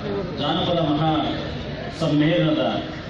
ಜಾನಪದ ಮಹಾ ಸಮ್ಮೇಳನದ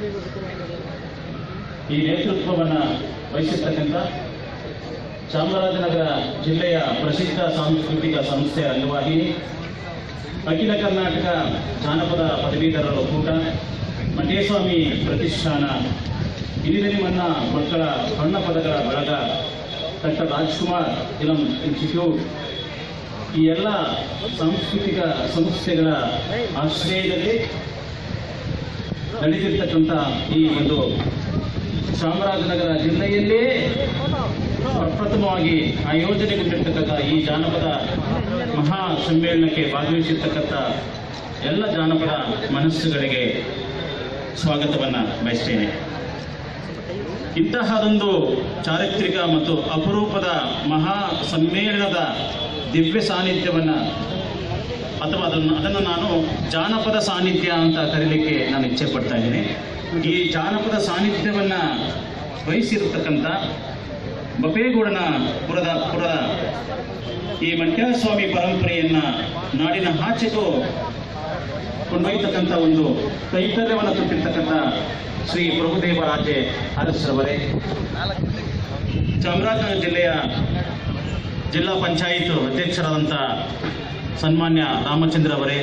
ಈ ನೇತೃತ್ವವನ್ನು ವಹಿಸಿರ್ತಕ್ಕಂಥ ಚಾಮರಾಜನಗರ ಜಿಲ್ಲೆಯ ಪ್ರಸಿದ್ಧ ಸಾಂಸ್ಕೃತಿಕ ಸಂಸ್ಥೆ ರಂಗವಾಹಿನಿ ಅಖಿಲ ಕರ್ನಾಟಕ ಜಾನಪದ ಪದವೀಧರರ ಒಕ್ಕೂಟ ಮಂಟೇಸ್ವಾಮಿ ಪ್ರತಿಷ್ಠಾನ ಹಿರಿದನಿಮನ್ನ ಮಕ್ಕಳ ಸಣ್ಣ ಪದಗಳ ಬಳಗ ಡಾಕ್ಟರ್ ರಾಜ್ಕುಮಾರ್ ಫಿಲಂ ಇನ್ಸ್ಟಿಟ್ಯೂಟ್ ಈ ಎಲ್ಲ ಸಾಂಸ್ಕೃತಿಕ ಸಂಸ್ಥೆಗಳ ಆಶ್ರಯದಲ್ಲಿ ನಡೆದಿರ್ತಕ್ಕಂಥ ಈ ಒಂದು ಚಾಮರಾಜನಗರ ಜಿಲ್ಲೆಯಲ್ಲೇ ಪ್ರಪ್ರಥಮವಾಗಿ ಆಯೋಜನೆಗೊಂಡಿರ್ತಕ್ಕಂಥ ಈ ಜಾನಪದ ಮಹಾ ಸಮ್ಮೇಳನಕ್ಕೆ ಭಾಗವಹಿಸಿರ್ತಕ್ಕಂಥ ಎಲ್ಲ ಜಾನಪದ ಮನಸ್ಸುಗಳಿಗೆ ಸ್ವಾಗತವನ್ನು ಬಯಸ್ತೇನೆ ಇಂತಹದೊಂದು ಚಾರಿತ್ರಿಕ ಮತ್ತು ಅಪರೂಪದ ಮಹಾ ಸಮ್ಮೇಳನದ ದಿವ್ಯ ಸಾನ್ನಿಧ್ಯವನ್ನು ಅಥವಾ ಅದನ್ನು ಅದನ್ನು ನಾನು ಜಾನಪದ ಸಾನ್ನಿಧ್ಯ ಅಂತ ಕರೀಲಿಕ್ಕೆ ನಾನು ಇಚ್ಛೆ ಪಡ್ತಾ ಇದ್ದೀನಿ ಈ ಜಾನಪದ ಸಾನ್ನಿಧ್ಯವನ್ನು ವಹಿಸಿರತಕ್ಕಂಥ ಬಪೇಗೌಡನ ಪುರದ ಪುರದ ಈ ಮಂಟ್ಯಸ್ವಾಮಿ ಪರಂಪರೆಯನ್ನ ನಾಡಿನ ಆಚೆಗೂ ಕೊಂಡೊಯ್ತಕ್ಕಂಥ ಒಂದು ಕೈಂಕರ್ಯವನ್ನು ತುಂಬಿರ್ತಕ್ಕಂಥ ಶ್ರೀ ಪ್ರಭುದೇವ ರಾಜೆ ಅರಸರವರೇ ಚಾಮರಾಜನಗರ ಜಿಲ್ಲೆಯ ಜಿಲ್ಲಾ ಪಂಚಾಯತ್ ಅಧ್ಯಕ್ಷರಾದಂಥ ಸನ್ಮಾನ್ಯ ರಾಮಚಂದ್ರ ಅವರೇ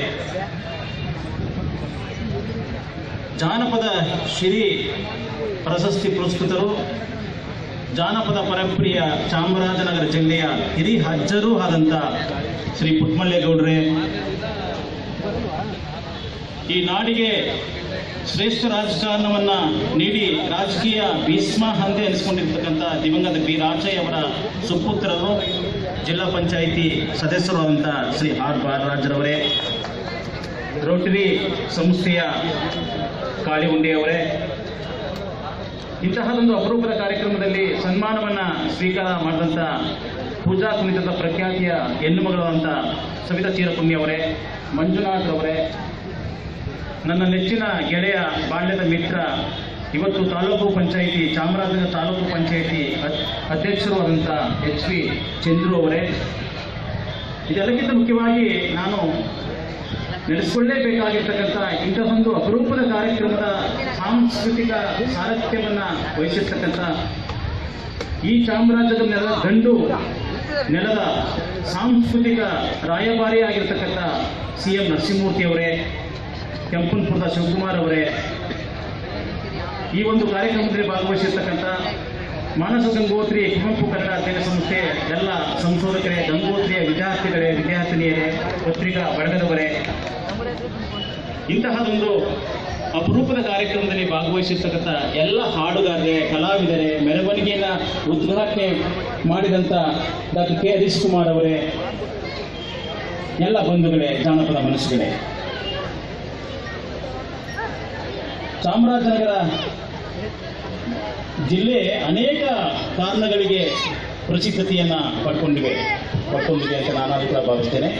ಜಾನಪದ ಶ್ರೀ ಪ್ರಶಸ್ತಿ ಪುರಸ್ಕೃತರು ಜಾನಪದ ಪರಂಪರೆಯ ಚಾಮರಾಜನಗರ ಜಿಲ್ಲೆಯ ಹಿರಿ ಹಜ್ಜರೂ ಆದಂಥ ಶ್ರೀ ಪುಟ್ಮಲ್ಲೇಗೌಡ್ರೆ ಈ ನಾಡಿಗೆ ಶ್ರೇಷ್ಠ ರಾಜಕಾರಣವನ್ನ ನೀಡಿ ರಾಜಕೀಯ ಭೀಷ್ಮ ಹಂದೆ ಅನಿಸ್ಕೊಂಡಿರ್ತಕ್ಕಂಥ ದಿವಂಗತ ಬಿ ರಾಜಯ್ಯ ಅವರ ಸುಪುತ್ರರು ಜಿಲ್ಲಾ ಪಂಚಾಯಿತಿ ಸದಸ್ಯರು ಆದಂಥ ಶ್ರೀ ಆರ್ ಬಾಲರಾಜರವರೇ ರೋಟರಿ ಸಂಸ್ಥೆಯ ಕಾಳಿಹುಂಡಿಯವರೇ ಇಂತಹದೊಂದು ಅಪರೂಪದ ಕಾರ್ಯಕ್ರಮದಲ್ಲಿ ಸನ್ಮಾನವನ್ನ ಸ್ವೀಕಾರ ಮಾಡಿದಂಥ ಪೂಜಾ ಕುಣಿತದ ಪ್ರಖ್ಯಾತಿಯ ಹೆಣ್ಣುಮಗಳಾದಂಥ ಸವಿತಾ ಚೀರಪುಣ್ಯ ಅವರೇ ಮಂಜುನಾಥ್ ಅವರೇ ನನ್ನ ನೆಚ್ಚಿನ ಗೆಳೆಯ ಬಾಲ್ಯದ ಮಿತ್ರ ಇವತ್ತು ತಾಲೂಕು ಪಂಚಾಯಿತಿ ಚಾಮರಾಜನಗರ ತಾಲೂಕು ಪಂಚಾಯಿತಿ ಅದ್- ಅಧ್ಯಕ್ಷರು ಆದಂಥ ಎಚ್ ಪಿ ಚಂದ್ರು ಅವರೇ ಇದೆಲ್ಲಕ್ಕಿಂತ ಮುಖ್ಯವಾಗಿ ನಾನು ನಡೆಸಿಕೊಳ್ಳೇಬೇಕಾಗಿರ್ತಕ್ಕಂಥ ಇಂತಹೊಂದು ಅಪರೂಪದ ಕಾರ್ಯಕ್ರಮದ ಸಾಂಸ್ಕೃತಿಕ ಸಾರಥ್ಯವನ್ನು ವಹಿಸಿರ್ತಕ್ಕಂಥ ಈ ಚಾಮರಾಜನಗರ ನೆಲದ ಗಂಡು ನೆಲದ ಸಾಂಸ್ಕೃತಿಕ ರಾಯಭಾರಿಯಾಗಿರ್ತಕ್ಕಂಥ ಸಿ ಎಂ ನರಸಿಂಹಮೂರ್ತಿ ಅವರೇ ಕೆಂಪನಪುರದ ಶಿವಕುಮಾರ್ ಅವರೇ ಈ ಒಂದು ಕಾರ್ಯಕ್ರಮದಲ್ಲಿ ಭಾಗವಹಿಸಿರ್ತಕ್ಕಂಥ ಮಾನಸ ಗಂಗೋತ್ರಿ ಕುವೆಂಪು ಕನ್ನಡ ಅಧ್ಯಯನ ಸಂಸ್ಥೆ ಎಲ್ಲ ಸಂಶೋಧಕರೇ ಗಂಗೋತ್ರಿಯ ವಿದ್ಯಾರ್ಥಿಗಳೇ ವಿದ್ಯಾರ್ಥಿನಿಯರೇ ಪತ್ರಿಕಾ ಬಳಗದವರೇ ಇಂತಹದೊಂದು ಅಪರೂಪದ ಕಾರ್ಯಕ್ರಮದಲ್ಲಿ ಭಾಗವಹಿಸಿರ್ತಕ್ಕಂಥ ಎಲ್ಲ ಹಾಡುಗಾರರೇ ಕಲಾವಿದರೇ ಮೆರವಣಿಗೆಯನ್ನು ಉದ್ಘಾಟನೆ ಮಾಡಿದಂಥ ಡಾಕ್ಟರ್ ಕೆ ಹರೀಶ್ ಕುಮಾರ್ ಅವರೇ ಎಲ್ಲ ಬಂಧುಗಳೇ ಜಾನಪದ ಮನಸ್ಸುಗಳೇ ಚಾಮರಾಜನಗರ ಜಿಲ್ಲೆ ಅನೇಕ ಕಾರಣಗಳಿಗೆ ಪ್ರಸಿದ್ಧತೆಯನ್ನ ಪಡ್ಕೊಂಡಿವೆ ಪಡ್ಕೊಂಡಿದೆ ಅಂತ ನಾನು ಕೂಡ ಭಾವಿಸ್ತೇನೆ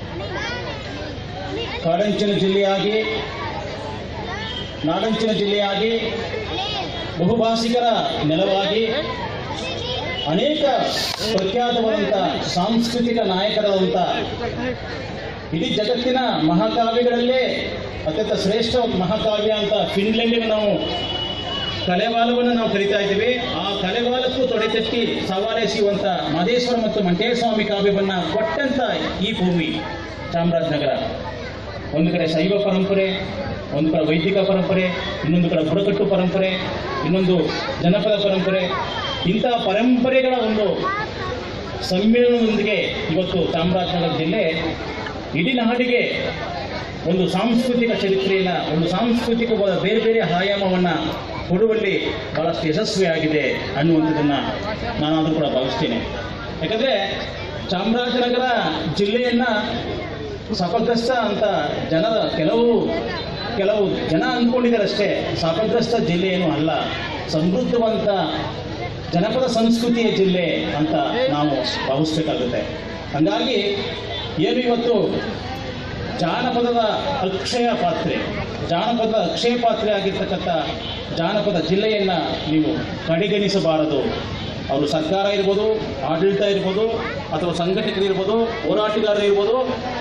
ಕಾಡಂಚಿನ ಜಿಲ್ಲೆಯಾಗಿ ನಾಡಂಚಿನ ಜಿಲ್ಲೆಯಾಗಿ ಬಹುಭಾಷಿಕರ ನೆಲವಾಗಿ ಅನೇಕ ಪ್ರಖ್ಯಾತವಾದಂಥ ಸಾಂಸ್ಕೃತಿಕ ನಾಯಕರಾದಂಥ ಇಡೀ ಜಗತ್ತಿನ ಮಹಾಕಾವ್ಯಗಳಲ್ಲೇ ಅತ್ಯಂತ ಶ್ರೇಷ್ಠ ಒಂದು ಮಹಾಕಾವ್ಯ ಅಂತ ಫಿನ್ಲೆಂಡಿನ ನಾವು ಕಲೆವಾಲವನ್ನು ನಾವು ಕರಿತಾ ಇದ್ದೀವಿ ಆ ಕಲೆವಾಲಕ್ಕೂ ತೊಡೆತಟ್ಟಿ ಸವಾಲೆಸೆಯುವಂಥ ಮಹದೇಶ್ವರ ಮತ್ತು ಮಂಟೇಸ್ವಾಮಿ ಕಾವ್ಯವನ್ನು ಕೊಟ್ಟಂತ ಈ ಭೂಮಿ ಚಾಮರಾಜನಗರ ಒಂದು ಕಡೆ ಶೈವ ಪರಂಪರೆ ಒಂದು ಕಡೆ ವೈದಿಕ ಪರಂಪರೆ ಇನ್ನೊಂದು ಕಡೆ ಬುಡಕಟ್ಟು ಪರಂಪರೆ ಇನ್ನೊಂದು ಜನಪದ ಪರಂಪರೆ ಇಂತಹ ಪರಂಪರೆಗಳ ಒಂದು ಸಮ್ಮೇಳನದೊಂದಿಗೆ ಇವತ್ತು ಚಾಮರಾಜನಗರ ಜಿಲ್ಲೆ ಇಡೀ ನಾಡಿಗೆ ಒಂದು ಸಾಂಸ್ಕೃತಿಕ ಚರಿತ್ರೆಯನ್ನು ಒಂದು ಸಾಂಸ್ಕೃತಿಕವಾದ ಬೇರೆ ಬೇರೆ ಆಯಾಮವನ್ನು ಕೊಡುವಲ್ಲಿ ಬಹಳಷ್ಟು ಯಶಸ್ವಿಯಾಗಿದೆ ಅನ್ನುವಂಥದ್ದನ್ನು ನಾನಾದರೂ ಕೂಡ ಭಾವಿಸ್ತೇನೆ ಯಾಕಂದರೆ ಚಾಮರಾಜನಗರ ಜಿಲ್ಲೆಯನ್ನು ಶಾಪಗ್ರಸ್ತ ಅಂತ ಜನರ ಕೆಲವು ಕೆಲವು ಜನ ಅಂದ್ಕೊಂಡಿದ್ದಾರೆ ಅಷ್ಟೇ ಶಾಪಗ್ರಸ್ತ ಜಿಲ್ಲೆ ಏನು ಅಲ್ಲ ಸಮೃದ್ಧವಂತ ಜನಪದ ಸಂಸ್ಕೃತಿಯ ಜಿಲ್ಲೆ ಅಂತ ನಾವು ಭಾವಿಸ್ಬೇಕಾಗುತ್ತೆ ಹಾಗಾಗಿ ಏನು ಇವತ್ತು ಜಾನಪದದ ಅಕ್ಷಯ ಪಾತ್ರೆ ಜಾನಪದ ಅಕ್ಷಯ ಪಾತ್ರೆ ಆಗಿರ್ತಕ್ಕಂಥ ಜಾನಪದ ಜಿಲ್ಲೆಯನ್ನು ನೀವು ಕಡೆಗಣಿಸಬಾರದು ಅವರು ಸರ್ಕಾರ ಇರ್ಬೋದು ಆಡಳಿತ ಇರ್ಬೋದು ಅಥವಾ ಸಂಘಟಕರಿರ್ಬೋದು ಹೋರಾಟಗಾರರು ಇರ್ಬೋದು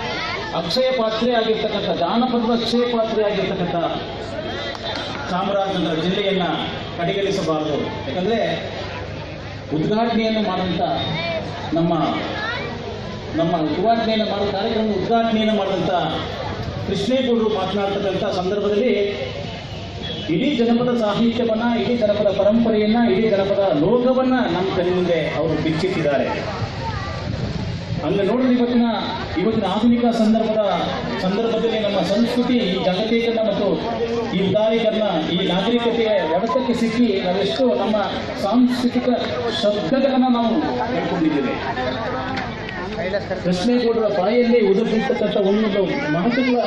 ಅಕ್ಷಯ ಪಾತ್ರೆ ಆಗಿರ್ತಕ್ಕಂಥ ಜಾನಪದದ ಅಕ್ಷಯ ಪಾತ್ರೆ ಆಗಿರ್ತಕ್ಕಂಥ ಚಾಮರಾಜನಗರ ಜಿಲ್ಲೆಯನ್ನ ಕಡೆಗಣಿಸಬಾರದು ಯಾಕಂದ್ರೆ ಉದ್ಘಾಟನೆಯನ್ನು ಮಾಡಿದಂಥ ನಮ್ಮ ನಮ್ಮ ಉದ್ಘಾಟನೆಯನ್ನು ಮಾಡುವ ಕಾರ್ಯಕ್ರಮದ ಉದ್ಘಾಟನೆಯನ್ನು ಮಾಡಿದಂಥ ಕೃಷ್ಣೇಗೌಡರು ಮಾತನಾಡ್ತಕ್ಕಂಥ ಸಂದರ್ಭದಲ್ಲಿ ಇಡೀ ಜನಪದ ಸಾಹಿತ್ಯವನ್ನ ಇಡೀ ಜನಪದ ಪರಂಪರೆಯನ್ನ ಇಡೀ ಜನಪದ ಲೋಕವನ್ನ ನಮ್ಮ ಕಣ್ಣ ಮುಂದೆ ಅವರು ಬಿಚ್ಚಿಟ್ಟಿದ್ದಾರೆ ಹಂಗೆ ನೋಡಿದ್ರೆ ಇವತ್ತಿನ ಇವತ್ತಿನ ಆಧುನಿಕ ಸಂದರ್ಭದ ಸಂದರ್ಭದಲ್ಲಿ ನಮ್ಮ ಸಂಸ್ಕೃತಿ ಈ ಜಾಗತೀಕರಣ ಮತ್ತು ಈ ಉದಾರೀಕರಣ ಈ ನಾಗರಿಕತೆಯ ಒಡತಕ್ಕೆ ಸಿಕ್ಕಿ ನಾವೆಷ್ಟು ನಮ್ಮ ಸಾಂಸ್ಕೃತಿಕ ಶಬ್ದಗಳನ್ನು ನಾವು ಹೇಳ್ಕೊಂಡಿದ್ದೇವೆ ಕೃಷ್ಣೇಗೌಡರ ಬಾಯಲ್ಲಿ ಉದುರಿರ್ತಕ್ಕಂಥ ಒಂದೊಂದು ಮಾತುಗಳ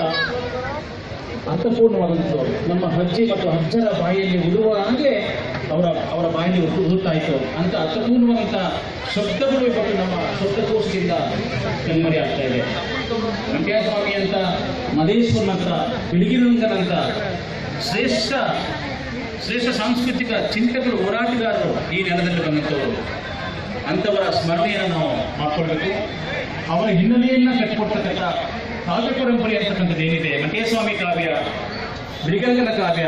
ಅರ್ಥಪೂರ್ಣವಾದಂಥದ್ದು ನಮ್ಮ ಅಜ್ಜಿ ಮತ್ತು ಅಜ್ಜರ ಬಾಯಲ್ಲಿ ಉದುರುವ ಹಾಗೆ ಅವರ ಅವರ ಬಾಯಲ್ಲಿ ಉದುರುತ್ತಾ ಇತ್ತು ಅಂತ ಅರ್ಥಪೂರ್ಣವಾದಂಥ ಶಬ್ದಗಳು ಇವತ್ತು ನಮ್ಮ ಶಬ್ದಕೋಶದಿಂದ ಕಣ್ಮರೆ ಆಗ್ತಾ ಇದೆ ವೆಂಕಟಸ್ವಾಮಿ ಅಂತ ಮದೇಶ್ವರನ್ ಅಂತ ಬಿಳಿಗಿರಂಗನಂತ ಶ್ರೇಷ್ಠ ಶ್ರೇಷ್ಠ ಸಾಂಸ್ಕೃತಿಕ ಚಿಂತಕರು ಹೋರಾಟಗಾರರು ಈ ನೆಲದಲ್ಲಿ ಬಂದಂಥವರು ಅಂಥವರ ಸ್ಮರಣೆಯನ್ನು ನಾವು ಮಾಡ್ಕೊಳ್ಬೇಕು ಅವರ ಹಿನ್ನೆಲೆಯನ್ನ ಕಟ್ಟಿಕೊಡ್ತಕ್ಕಂಥ ಕಾವ್ಯ ಪರಂಪರೆ ಅಂತಕ್ಕಂಥದ್ದು ಏನಿದೆ ಮಠೇಸ್ವಾಮಿ ಕಾವ್ಯ ಬಿಳಿಗಂಗನ ಕಾವ್ಯ